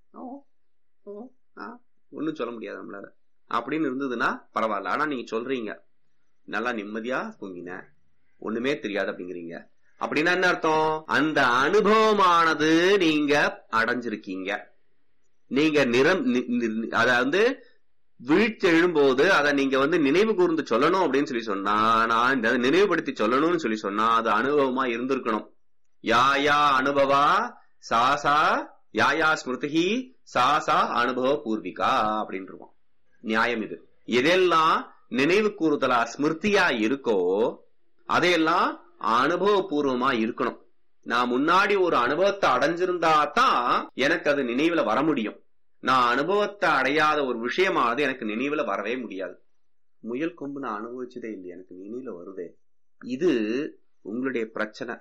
ஒன்னும் சொல்ல முடியாது நம்மளால அப்படின்னு இருந்ததுன்னா பரவாயில்ல ஆனா நீங்க சொல்றீங்க நல்லா நிம்மதியா தூங்கின ஒண்ணுமே தெரியாது அப்படிங்கிறீங்க அப்படின்னா என்ன அர்த்தம் அந்த அனுபவமானது நீங்க அடைஞ்சிருக்கீங்க நீங்க நிறம் நி- நி- அத வந்து வீழ்ச்சி எழும்போது அதை நீங்க வந்து நினைவு கூர்ந்து சொல்லணும் அப்படின்னு சொல்லி சொன்னா நான் இந்த நினைவுபடுத்தி சொல்லணும்னு சொல்லி சொன்னா அது அனுபவமா இருந்திருக்கணும் யா யா அனுபவா சாசா யா யா ஸ்மிருதி சாசா அனுபவ பூர்விகா அப்படின்னு இருக்கும் நியாயம் இது எதெல்லாம் நினைவு கூறுதலா ஸ்மிருதியா இருக்கோ அதையெல்லாம் அனுபவபூர்வமா இருக்கணும் நான் முன்னாடி ஒரு அனுபவத்தை அடைஞ்சிருந்தா தான் எனக்கு அது நினைவுல வர முடியும் நான் அனுபவத்தை அடையாத ஒரு விஷயமானது எனக்கு நினைவுல வரவே முடியாது முயல் கொம்பு நான் அனுபவிச்சதே இல்லை எனக்கு நினைவுல வருதே இது உங்களுடைய பிரச்சனை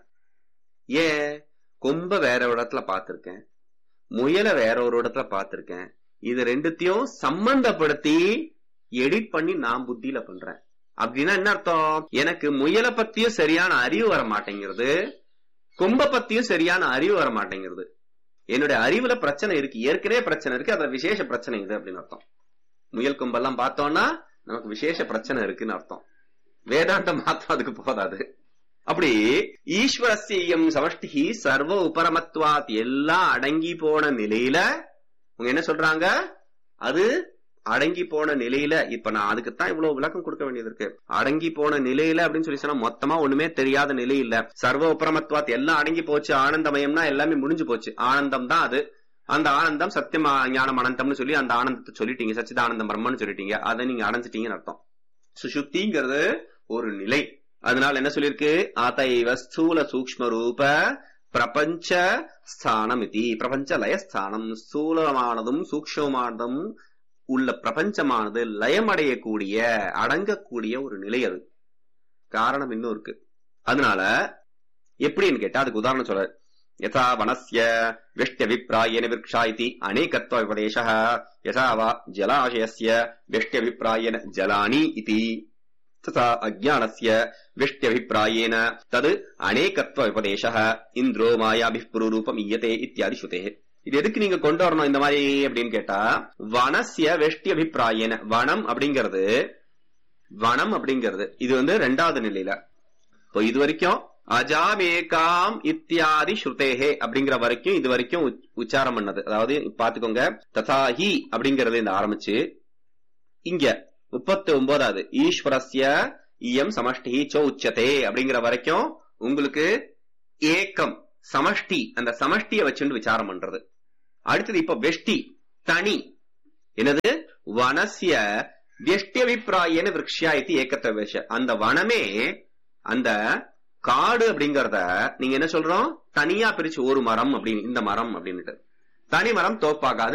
ஏன் கொம்ப வேற ஒரு இடத்துல பார்த்திருக்கேன் முயலை வேற ஒரு இடத்துல பார்த்திருக்கேன் இது ரெண்டுத்தையும் சம்பந்தப்படுத்தி எடிட் பண்ணி நான் புத்தியில பண்றேன் அப்படின்னா என்ன அர்த்தம் எனக்கு முயலை பத்தியும் சரியான அறிவு வர மாட்டேங்கிறது கொம்ப பத்தியும் சரியான அறிவு வர மாட்டேங்கிறது என்னுடைய அறிவுல பிரச்சனை இருக்கு ஏற்கனவே பிரச்சனை இருக்கு அதுல விசேஷ பிரச்சனை இது அப்படின்னு அர்த்தம் முயல் கொம்பெல்லாம் பார்த்தோம்னா நமக்கு விசேஷ பிரச்சனை இருக்குன்னு அர்த்தம் வேதாந்தம் மாத்திரம் அதுக்கு போதாது அப்படி ஈஸ்வரஸ்யம் சமஷ்டி சர்வ உபரமத்வாத் எல்லாம் அடங்கி போன நிலையில அவங்க என்ன சொல்றாங்க அது அடங்கி போன நிலையில இப்ப நான் அதுக்குத்தான் இவ்வளவு விளக்கம் கொடுக்க வேண்டியது இருக்கு அடங்கி போன நிலையில அப்படின்னு சொல்லி சொன்னா மொத்தமா ஒண்ணுமே தெரியாத நிலை இல்ல சர்வ உபரமத்வாத் எல்லாம் அடங்கி போச்சு ஆனந்தமயம்னா எல்லாமே முடிஞ்சு போச்சு ஆனந்தம் தான் அது அந்த ஆனந்தம் சத்தியம் ஞானம் அனந்தம்னு சொல்லி அந்த ஆனந்தத்தை சொல்லிட்டீங்க சச்சிதானந்தம் பிரம்மன்னு சொல்லிட்டீங்க அதை நீங்க அடைஞ்சிட்டீங்கன்னு அர்த்தம் சுசுப்திங்கிறது ஒரு நிலை அதனால என்ன சொல்லிருக்கு ஆதைவ ஸ்தூல சூக்ம ரூப பிரபஞ்ச ஸ்தானம் இது பிரபஞ்ச லயஸ்தானம் ஸ்தூலமானதும் சூக்ஷமானதும் உள்ள பிரபஞ்சமானது லயமடையக்கூடிய அடங்கக்கூடிய ஒரு நிலை அது காரணம் இன்னும் இருக்கு அதனால எப்படின்னு கேட்டா அதுக்கு உதாரணம் சொல்ற யதா வனஸ்ய வெஷ்ட விப்ராயன விரக்ஷா இதி அநேகத்வ விபதேசः யதா வா ஜலாशयस्य வெஷ்ட விப்ராயன ஜலானி இதி तथा अज्ञानस्य विष्ट्यभिप्रायेण तद् अनेकत्व विपदेशः இந்திரோ மாயாபிः புரூரூபம் ஈயத்தே இத்தியாதி ஸ்ருதேः இது எதுக்கு நீங்க கொண்டு வரணும் இந்த மாதிரி அப்படின்னு கேட்டா வனசிய வெஷ்டி அபிப்பிராயன வனம் அப்படிங்கிறது வனம் அப்படிங்கிறது இது வந்து ரெண்டாவது நிலையில இப்போ இது வரைக்கும் அஜாமேகாம் இத்தியாதி ஸ்ருதேஹே அப்படிங்கிற வரைக்கும் இது வரைக்கும் உச்- உச்சாரம் பண்ணது அதாவது பாத்துக்கோங்க ததாஹி அப்படிங்கறது இந்த ஆரம்பிச்சு இங்க முப்பத்தி ஒன்பதாவது ஈஸ்வரஸ்ய இயம் சமஷ்டி சோ உச்சதே அப்படிங்கிற வரைக்கும் உங்களுக்கு ஏக்கம் சமஷ்டி அந்த சமஷ்டியை வச்சுட்டு விசாரம் பண்றது அடுத்தது இப்ப வெஷ்டி தனி என்னது வனசிய வியஷ்டியபிப்பிராயன விரக்ஷா இது ஏக்கத்தவேஷ அந்த வனமே அந்த காடு அப்படிங்கறத நீங்க என்ன சொல்றோம் தனியா பிரிச்சு ஒரு மரம் அப்படின்னு இந்த மரம் அப்படின்னுட்டு தனி மரம் தோப்பாகாது